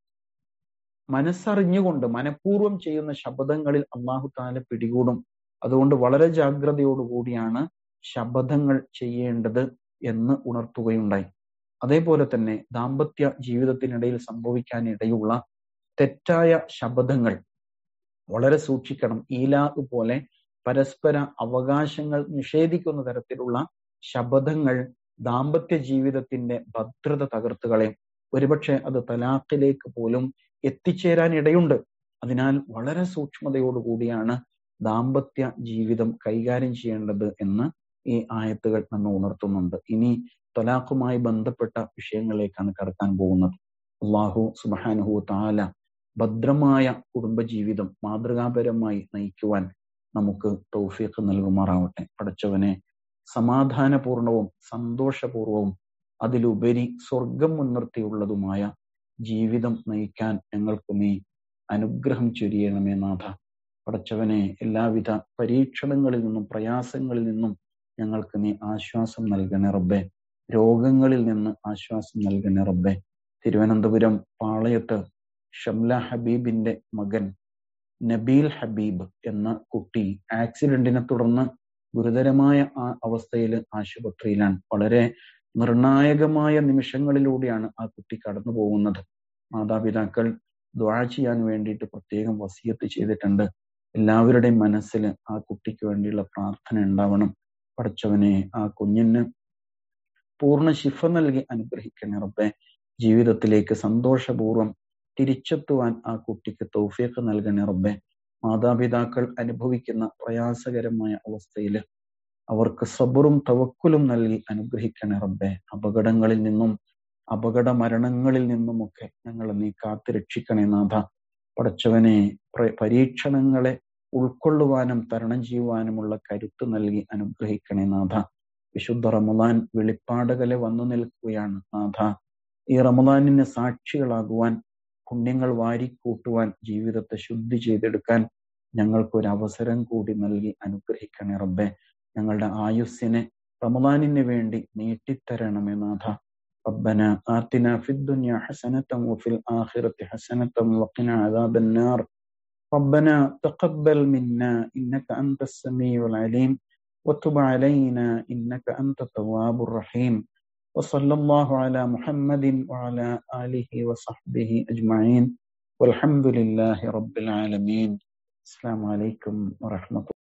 മനസ്സറിഞ്ഞുകൊണ്ട് മനഃപൂർവ്വം ചെയ്യുന്ന ശബദങ്ങളിൽ അള്ളാഹു താല പിടികൂടും അതുകൊണ്ട് വളരെ ജാഗ്രതയോടുകൂടിയാണ് ശബദങ്ങൾ ചെയ്യേണ്ടത് എന്ന് ഉണർത്തുകയുണ്ടായി അതേപോലെ തന്നെ ദാമ്പത്യ ജീവിതത്തിനിടയിൽ സംഭവിക്കാനിടയുള്ള തെറ്റായ ശബദങ്ങൾ വളരെ സൂക്ഷിക്കണം ഈലാ പോലെ പരസ്പര അവകാശങ്ങൾ നിഷേധിക്കുന്ന തരത്തിലുള്ള ശബദങ്ങൾ ദാമ്പത്യ ജീവിതത്തിന്റെ ഭദ്രത തകർത്തുകളയും ഒരുപക്ഷെ അത് തലാഖിലേക്ക് പോലും എത്തിച്ചേരാൻ ഇടയുണ്ട് അതിനാൽ വളരെ സൂക്ഷ്മതയോടുകൂടിയാണ് ദാമ്പത്യ ജീവിതം കൈകാര്യം ചെയ്യേണ്ടത് എന്ന് ഈ ആയത്തുകൾ നമ്മെ ഉണർത്തുന്നുണ്ട് ഇനി തലാഖുമായി ബന്ധപ്പെട്ട വിഷയങ്ങളിലേക്കാണ് കടക്കാൻ പോകുന്നത് അള്ളാഹു സുബാനുഹു താല ഭദ്രമായ കുടുംബജീവിതം മാതൃകാപരമായി നയിക്കുവാൻ നമുക്ക് തൗഫീഖ് നൽകുമാറാവട്ടെ പടച്ചവനെ സമാധാനപൂർണവും സന്തോഷപൂർവവും അതിലുപരി സ്വർഗം മുൻനിർത്തിയുള്ളതുമായ ജീവിതം നയിക്കാൻ ഞങ്ങൾക്ക് നീ അനുഗ്രഹം ചൊരിയണമേ നാഥ പടച്ചവനെ എല്ലാവിധ പരീക്ഷണങ്ങളിൽ നിന്നും പ്രയാസങ്ങളിൽ നിന്നും ഞങ്ങൾക്ക് നീ ആശ്വാസം നൽകണേ റബ്ബെ രോഗങ്ങളിൽ നിന്ന് ആശ്വാസം നൽകണേ റബ്ബെ തിരുവനന്തപുരം പാളയത്ത് ഷംല ഹബീബിന്റെ മകൻ നബീൽ ഹബീബ് എന്ന കുട്ടി ആക്സിഡന്റിനെ തുടർന്ന് ഗുരുതരമായ ആ അവസ്ഥയിൽ ആശുപത്രിയിലാണ് വളരെ നിർണായകമായ നിമിഷങ്ങളിലൂടെയാണ് ആ കുട്ടി കടന്നു പോകുന്നത് മാതാപിതാക്കൾ ദ്വാ ചെയ്യാൻ വേണ്ടിയിട്ട് പ്രത്യേകം വസിയത്ത് ചെയ്തിട്ടുണ്ട് എല്ലാവരുടെയും മനസ്സിൽ ആ കുട്ടിക്ക് വേണ്ടിയുള്ള പ്രാർത്ഥന ഉണ്ടാവണം പഠിച്ചവനെ ആ കുഞ്ഞിന് പൂർണ്ണ ശിഫ നൽകി അനുഗ്രഹിക്കണേ റബ്ബെ ജീവിതത്തിലേക്ക് സന്തോഷപൂർവ്വം തിരിച്ചെത്തുവാൻ ആ കുട്ടിക്ക് തൗഫീഖ് നൽകണേ റബ്ബെ മാതാപിതാക്കൾ അനുഭവിക്കുന്ന പ്രയാസകരമായ അവസ്ഥയിൽ അവർക്ക് സബറും തവക്കുലും നൽകി അനുഗ്രഹിക്കണേ റബ്ബെ അപകടങ്ങളിൽ നിന്നും അപകട മരണങ്ങളിൽ നിന്നുമൊക്കെ ഞങ്ങളെ നീ കാത്തു രക്ഷിക്കണേ നാഥ പടച്ചവനെ പരീക്ഷണങ്ങളെ ഉൾക്കൊള്ളുവാനും തരണം ചെയ്യുവാനുമുള്ള കരുത്ത് നൽകി അനുഗ്രഹിക്കണേ നാഥ വിശുദ്ധ റമദാൻ വെളിപ്പാടുകളെ വന്നു നിൽക്കുകയാണ് നാഥ ഈ റമദാനിന് സാക്ഷികളാകുവാൻ പുണ്യങ്ങൾ വാരിക്കൂട്ടുവാൻ ജീവിതത്തെ ശുദ്ധി ചെയ്തെടുക്കാൻ ഞങ്ങൾക്കൊരു അവസരം കൂടി നൽകി അനുഗ്രഹിക്കണേ റബ്ബെ ഞങ്ങളുടെ ആയുസ്സിനെ റമദാനിന് വേണ്ടി നീട്ടിത്തരണമേ നാഥ ربنا آتنا في الدنيا حسنة وفي الآخرة حسنة وقنا عذاب النار ربنا تقبل منا إنك أنت السميع العليم وتب علينا إنك أنت التواب الرحيم وصلى الله على محمد وعلى آله وصحبه أجمعين والحمد لله رب العالمين السلام عليكم ورحمة الله